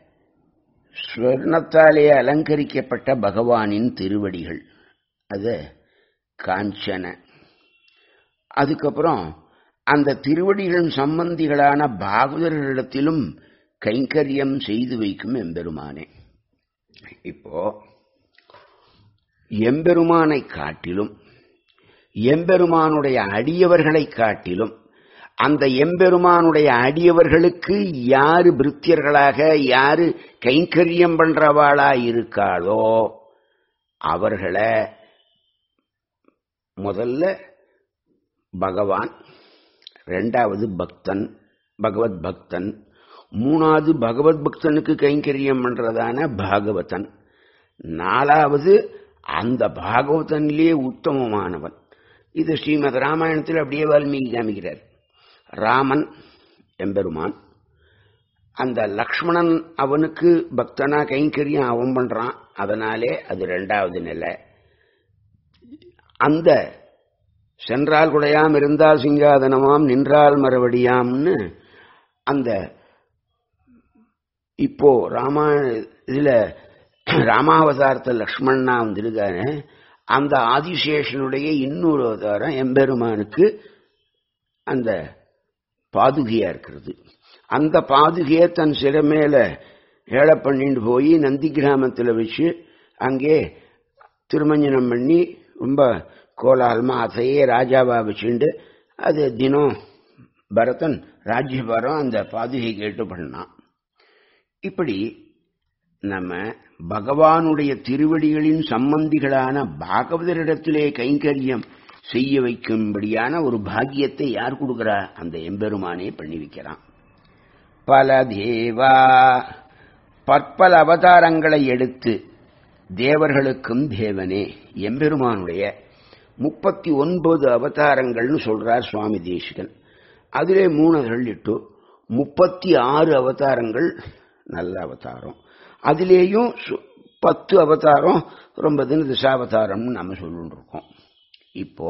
A: ஸ்வர்ணத்தாலே அலங்கரிக்கப்பட்ட பகவானின் திருவடிகள் அது காஞ்சன அதுக்கப்புறம் அந்த திருவடிகளின் சம்பந்திகளான பாகவதர்களிடத்திலும் கைங்கரியம் செய்து வைக்கும் எம்பெருமானே இப்போ எம்பெருமானை காட்டிலும் எம்பெருமானுடைய அடியவர்களை காட்டிலும் அந்த எம்பெருமானுடைய அடியவர்களுக்கு யாரு பிருத்தியர்களாக யாரு கைங்கரியம் பண்றவாளா இருக்காளோ அவர்களை முதல்ல பகவான் ரெண்டாவது பக்தன் பகவத் பக்தன் மூணாவது பகவத் பக்தனுக்கு கைங்கரியம் பண்றதான பாகவதன் நாலாவது அந்த பாகவதனிலே உத்தமமானவன் இது ஸ்ரீமத் ராமாயணத்தில் அப்படியே வால்மீகி காமிக்கிறார் ராமன் எம்பெருமான் அந்த லக்ஷ்மணன் அவனுக்கு பக்தனா கைங்கரியம் அவன் பண்றான் அதனாலே அது ரெண்டாவது நிலை அந்த சென்றால் குடையாம் இருந்தால் சிங்காதனமாம் நின்றால் மறுபடியாம்னு அந்த இப்போ ராமா இதுல ராமாவதாரத்தில் லக்ஷ்மணனா வந்திருக்காரு அந்த ஆதிசேஷனுடைய இன்னொரு அவதாரம் எம்பெருமானுக்கு அந்த பாதுகையா இருக்கிறது அந்த பாதுகையை தன் சிற மேல ஏழை பண்ணிட்டு போய் நந்தி கிராமத்தில் வச்சு அங்கே திருமஞ்சனம் பண்ணி ரொம்ப கோலாகலமா அதையே ராஜாவா வச்சுண்டு அது தினம் பரதன் ராஜ்யபாரம் அந்த பாதுகை கேட்டு பண்ணான் இப்படி நம்ம பகவானுடைய திருவடிகளின் சம்பந்திகளான பாகவதரிடத்திலே கைங்கரியம் செய்ய வைக்கும்படியான ஒரு பாக்கியத்தை யார் கொடுக்கிறா அந்த எம்பெருமானே பண்ணி வைக்கிறான் பல தேவா பற்பல அவதாரங்களை எடுத்து தேவர்களுக்கும் தேவனே எம்பெருமானுடைய முப்பத்தி ஒன்பது அவதாரங்கள்னு சொல்றார் சுவாமி தேசிகன் அதிலே மூணு சொல்லிட்டு முப்பத்தி ஆறு அவதாரங்கள் நல்ல அவதாரம் அதிலேயும் பத்து அவதாரம் ரொம்ப தின திசாவதாரம்னு நம்ம சொல்லிட்டு இருக்கோம் இப்போ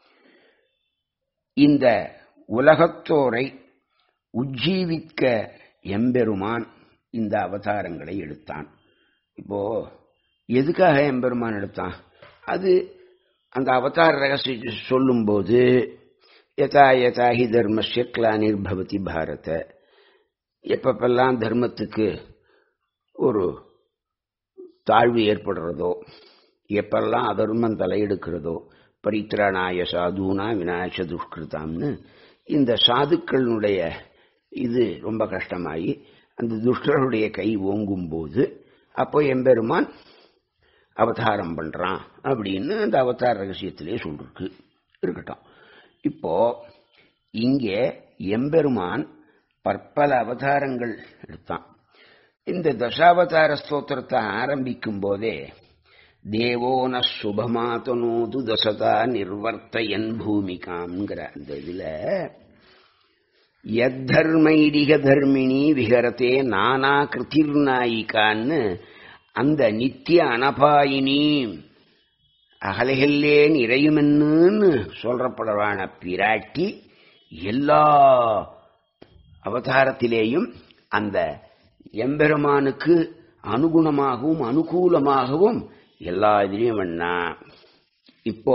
A: இந்த உலகத்தோரை உஜ்ஜீவிக்க எம்பெருமான் இந்த அவதாரங்களை எடுத்தான் இப்போ எதுக்காக எம்பெருமான் எடுத்தான் அது அந்த அவதார ரகசிய சொல்லும்போது யதா யதா ஹி தர்மஸ்ய கிளானிர்பவதி பாரத எப்பப்பெல்லாம் தர்மத்துக்கு ஒரு தாழ்வு ஏற்படுறதோ எப்பெல்லாம் அதர்மம் தலையெடுக்கிறதோ பரித்ராணாய சாதுனா விநாயக துஷ்கிருதாம்னு இந்த சாதுக்களுடைய இது ரொம்ப கஷ்டமாயி அந்த துஷ்டருடைய கை ஓங்கும் போது அப்போ எம்பெருமான் அவதாரம் பண்றான் அப்படின்னு அந்த அவதார ரகசியத்திலே சொல்லிருக்கு இருக்கட்டும் இப்போ இங்கே எம்பெருமான் பற்பல அவதாரங்கள் எடுத்தான் இந்த தசாவதார ஸ்தோத்திரத்தை ஆரம்பிக்கும் போதே தேவோன சுபமாதனோது தசதா நிர்வர்த்தயன் பூமிகாங்கிற அந்த இதுல எத்தர்மைடிக தர்மிணி விகரத்தே நானா கிருதிர்நாயிகான்னு அந்த நித்திய அனபாயினி அகலைகள்லேன் இறையுமென்னு சொல்றப்படவான பிராட்டி எல்லா அவதாரத்திலேயும் அந்த எம்பெருமானுக்கு அனுகுணமாகவும் அனுகூலமாகவும் எல்லா இதுலேயும் வேணா இப்போ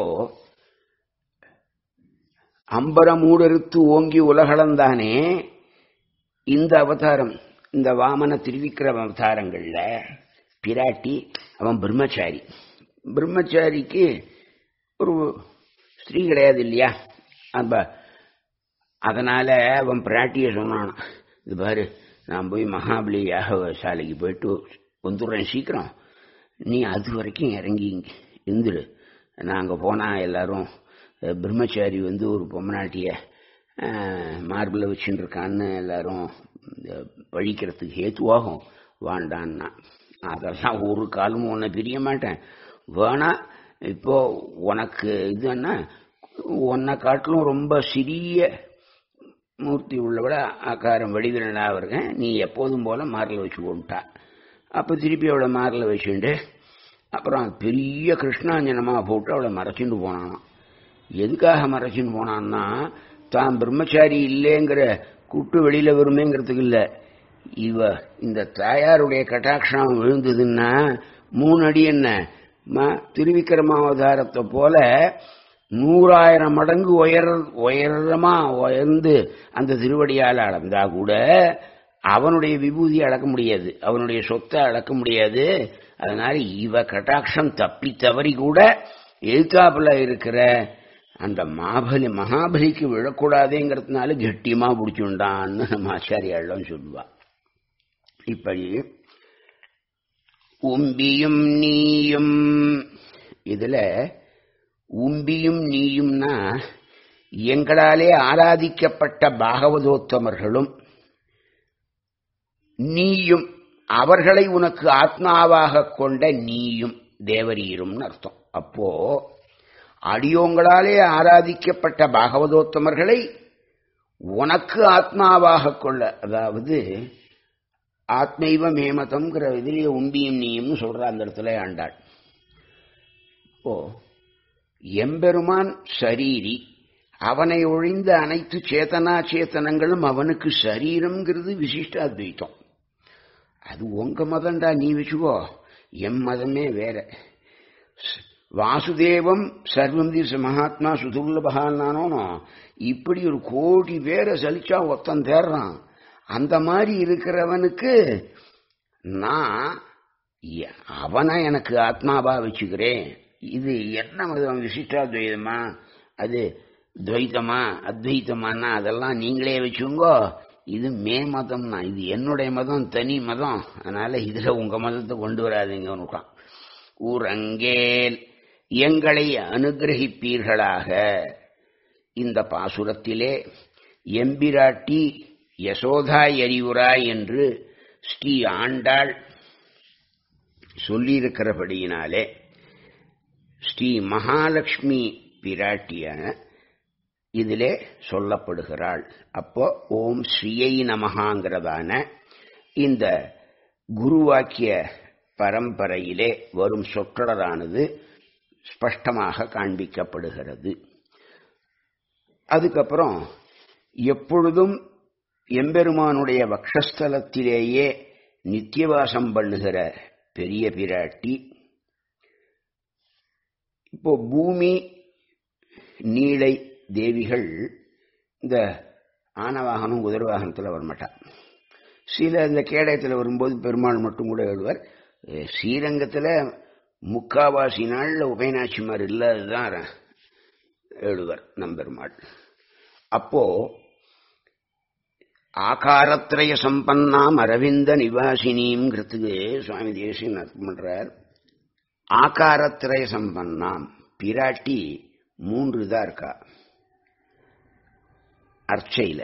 A: அம்பரமூடறுத்து ஓங்கி உலகளந்தானே இந்த அவதாரம் இந்த வாமன திருவிக்கிரம அவதாரங்கள்ல பிராட்டி அவன் பிரம்மச்சாரி பிரம்மச்சாரிக்கு ஒரு ஸ்திரீ கிடையாது இல்லையா அப்ப அதனால அவன் பிராட்டிய சொன்னான் இது பாரு நான் போய் மகாபலி யாக சாலைக்கு போயிட்டு வந்துடுறேன் சீக்கிரம் நீ அது வரைக்கும் இறங்கி இருந்துடு நான் அங்கே போனால் எல்லாரும் பிரம்மச்சாரி வந்து ஒரு பொம்மநாட்டிய மார்பில் வச்சுட்டு இருக்கான்னு எல்லாரும் பழிக்கிறதுக்கு ஹேத்துவாகும் வாண்டான்னா அதெல்லாம் ஒரு காலமும் உன்னை பிரிய மாட்டேன் வேணா இப்போ உனக்கு இதுன்னா உன்னை காட்டிலும் ரொம்ப சிறிய மூர்த்தி உள்ளவிட ஆக்காரம் வடிவினாக இருக்கேன் நீ எப்போதும் போல மாரில் வச்சு போட்டா அப்போ திருப்பி அவளை மாரில் வச்சுட்டு அப்புறம் பெரிய கிருஷ்ணாஞ்சனமாக போட்டு அவளை மறைச்சிட்டு போனானாம் எதுக்காக மறைச்சின்னு போனான்னா தான் பிரம்மச்சாரி இல்லைங்கிற கூட்டு வெளியில வருமேங்கிறதுக்கு இல்லை இவ இந்த தாயாருடைய கட்டாட்சம் விழுந்ததுன்னா மூணு அடி என்ன திருவிக்கிரமாவதாரத்தை போல நூறாயிரம் மடங்கு உயர் உயரமா உயர்ந்து அந்த திருவடியால் அளந்தா கூட அவனுடைய விபூதியை அளக்க முடியாது அவனுடைய சொத்தை அளக்க முடியாது அதனால இவ கட்டாட்சம் தப்பி தவறி கூட எழுத்தாப்புல இருக்கிற அந்த மாபலி மகாபலிக்கு விழக்கூடாதேங்கிறதுனால கெட்டியமா பிடிச்சுண்டான்னு நம்ம ஆச்சாரியாலும் சொல்லுவா இப்படி உம்பியும் நீயும் இதுல உம்பியும் நீயும்னா எங்களாலே ஆராதிக்கப்பட்ட பாகவதோத்தமர்களும் நீயும் அவர்களை உனக்கு ஆத்மாவாக கொண்ட நீயும் தேவரீரும்னு அர்த்தம் அப்போ அடியோங்களாலே ஆராதிக்கப்பட்ட பாகவதோத்தமர்களை உனக்கு ஆத்மாவாக கொள்ள அதாவது ஆத்மைவ மேமதம்ங்கிற இதுலயே உம்பியும் நீயும் சொல்ற அந்த இடத்துல ஆண்டாள் ஓ எம்பெருமான் சரீரி அவனை ஒழிந்த அனைத்து சேதனா சேத்தனங்களும் அவனுக்கு சரீரம்ங்கிறது விசிஷ்டாத்வைத்தம் அது உங்க மதம்டா நீ வச்சுக்கோ எம் மதமே வேற வாசுதேவம் சர்வம் தீச மகாத்மா சுதுல்லபகான்னு இப்படி ஒரு கோடி பேரை சலிச்சா ஒத்தம் தேடுறான் அந்த மாதிரி இருக்கிறவனுக்கு நான் அவனை எனக்கு ஆத்மாவா வச்சுக்கிறேன் இது என்ன மதம் விசிஷ்டாத்வைதமா அது துவைத்தமா அத்வைத்தமானா அதெல்லாம் நீங்களே வச்சுங்கோ இது மே மதம்னா இது என்னுடைய மதம் தனி மதம் அதனால இதுல உங்க மதத்தை கொண்டு வராதுங்க ஊரங்கேல் எங்களை அனுகிரகிப்பீர்களாக இந்த பாசுரத்திலே எம்பிராட்டி யசோதா எரிவுராய் என்று ஸ்ரீ ஆண்டாள் சொல்லியிருக்கிறபடியினாலே ஸ்ரீ மகாலட்சுமி பிராட்டியான இதிலே சொல்லப்படுகிறாள் அப்போ ஓம் ஸ்ரீயை நமகாங்கிறதான இந்த குருவாக்கிய பரம்பரையிலே வரும் சொற்றொடரானது ஸ்பஷ்டமாக காண்பிக்கப்படுகிறது அதுக்கப்புறம் எப்பொழுதும் எம்பெருமானுடைய வக்ஷஸ்தலத்திலேயே நித்தியவாசம் பண்ணுகிற பெரிய பிராட்டி இப்போ பூமி நீளை தேவிகள் இந்த ஆனவாகனம் குதிரவாகனத்தில் வரமாட்டா சில இந்த கேடயத்தில் வரும்போது பெருமாள் மட்டும் கூட எழுவார் ஸ்ரீரங்கத்தில் முக்காவாசி நாளில் உபயநாச்சிமார் இல்லாததான் எழுவர் நம்பெருமாள் அப்போ ஆகாரத்திரய சம்பன்னாம் அரவிந்த நிவாசினிங்கிறதுக்கு சுவாமி தேசியன் அர்த்தம் பண்றார் ஆகாரத்திரய சம்பன்னாம் பிராட்டி மூன்று தான் இருக்கா அர்ச்சையில்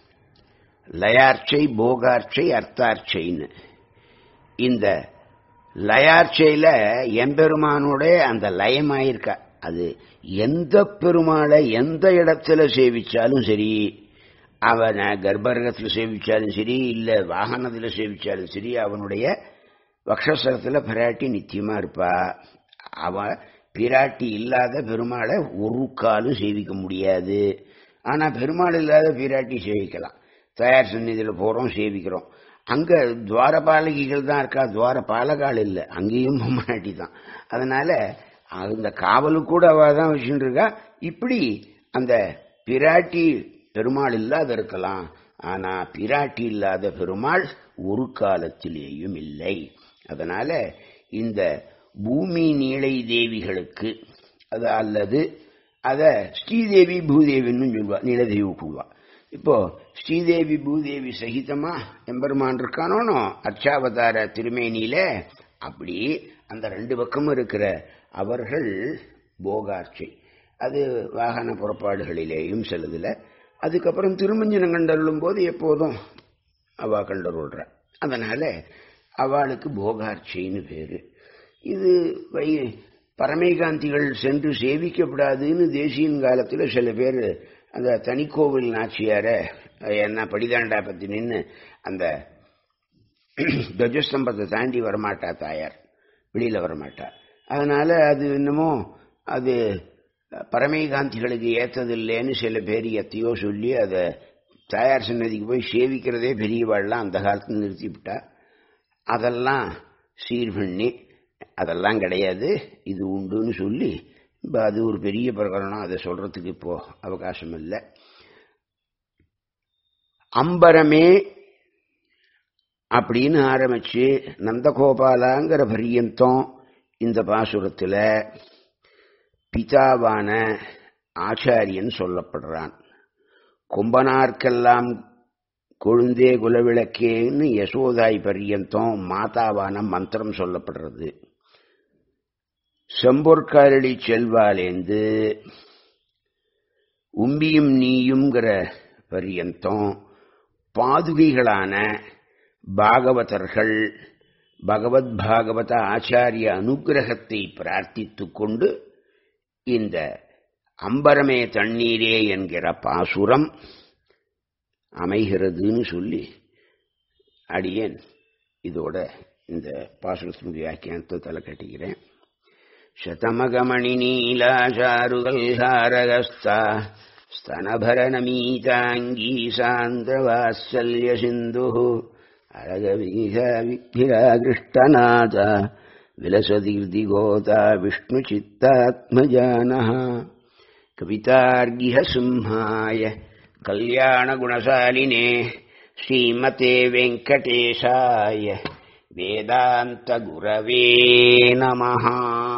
A: லயார்ச்சை போகார்ச்சை அர்த்தார்ச்சைன்னு இந்த லயார்ச்சையில எம்பெருமானோட அந்த லயமாயிருக்கா அது எந்த பெருமாளை எந்த இடத்துல சேவிச்சாலும் சரி அவனை கர்ப்பரகத்தில் சேவிச்சாலும் சரி இல்லை வாகனத்தில் சேவிச்சாலும் சரி அவனுடைய வக்ஷஸ்தலத்தில் பிராட்டி நித்தியமா இருப்பா அவ பிராட்டி இல்லாத பெருமாளை ஒரு காலும் சேவிக்க முடியாது ஆனா பெருமாள் இல்லாத பிராட்டி சேவிக்கலாம் தயார் சந்நிதியில் போறோம் சேவிக்கிறோம் அங்க துவாரபாலகிகள் தான் இருக்கா துவார பாலகால் இல்லை அங்கேயும் பொம்மாட்டி தான் அதனால அந்த காவலு கூட அவ தான் வச்சுட்டு இருக்கா இப்படி அந்த பிராட்டி பெருமாள் இல்லாத இருக்கலாம் ஆனா பிராட்டி இல்லாத பெருமாள் ஒரு காலத்திலேயும் இல்லை அதனால இந்த பூமி நீளை தேவிகளுக்கு அது அல்லது அத ஸ்ரீதேவி பூதேவின்னு சொல்லுவா நீலதேவி கூடுவா இப்போ ஸ்ரீதேவி பூதேவி சகிதமா எம்பெருமான் இருக்கானோனோ அர்ச்சாவதார திருமேனியில அப்படி அந்த ரெண்டு பக்கமும் இருக்கிற அவர்கள் போகார்ச்சை அது வாகன புறப்பாடுகளிலேயும் செல்லுதுல அதுக்கப்புறம் திருமஞ்சனம் கண்டருளும் போது எப்போதும் அவ கண்டருள்ற அதனால அவளுக்கு போகார்ச்சைன்னு பேரு இது வை பரமைகாந்திகள் சென்று சேவிக்கப்படாதுன்னு தேசியின் காலத்துல சில பேர் அந்த தனிக்கோவில் நாச்சியார என்ன படிதாண்டா பத்தி நின்று அந்த துவஜஸ்தம்பத்தை தாண்டி வரமாட்டா தாயார் வெளியில வரமாட்டா அதனால அது என்னமோ அது பரமைகாந்திகளுக்கு ஏத்ததில்லைன்னு சில பேர் எத்தையோ சொல்லி அதை தாயார் சன்னதிக்கு போய் சேவிக்கிறதே பெரியவாள்லாம் அந்த காலத்துல நிறுத்திவிட்டா அதெல்லாம் சீர் பண்ணி அதெல்லாம் கிடையாது இது உண்டுன்னு சொல்லி இப்போ அது ஒரு பெரிய பிரகரணம் அதை சொல்றதுக்கு இப்போ அவகாசம் இல்லை அம்பரமே அப்படின்னு ஆரம்பிச்சு நந்தகோபாலாங்கிற பரியந்தம் இந்த பாசுரத்தில் பிதாவான ஆச்சாரியன் சொல்லப்படுறான் கொம்பனார்க்கெல்லாம் கொழுந்தே குலவிளக்கேன்னு யசோதாய் பரியந்தம் மாதாவான மந்திரம் சொல்லப்படுறது செம்பொற்காரளி செல்வாலேந்து உம்பியும் நீயுங்கிற பரியந்தம் பாதுகைகளான பாகவதர்கள் பகவத் பாகவத ஆச்சாரிய அனுகிரகத்தை பிரார்த்தித்து கொண்டு இந்த அம்பரமே தண்ணீரே என்கிற பாசுரம் அமைகிறதுன்னு சொல்லி அடியேன் இதோட இந்த பாசுரத்தினுடைய வியாக்கியானத்தை தலை கட்டிக்கிறேன் शतमगमणिनीलाचारुगल्हारगस्ता स्तनभरनमीताङ्गी सान्द्रवात्सल्यसिन्धुः अरगवीघाविग्भिराकृष्टनाथ विलसतीर्तिगोता विष्णुचित्तात्मजानः कवितार्गिहसिंहाय कल्याणगुणशालिने श्रीमते वेङ्कटेशाय वेदान्तगुरवे नमः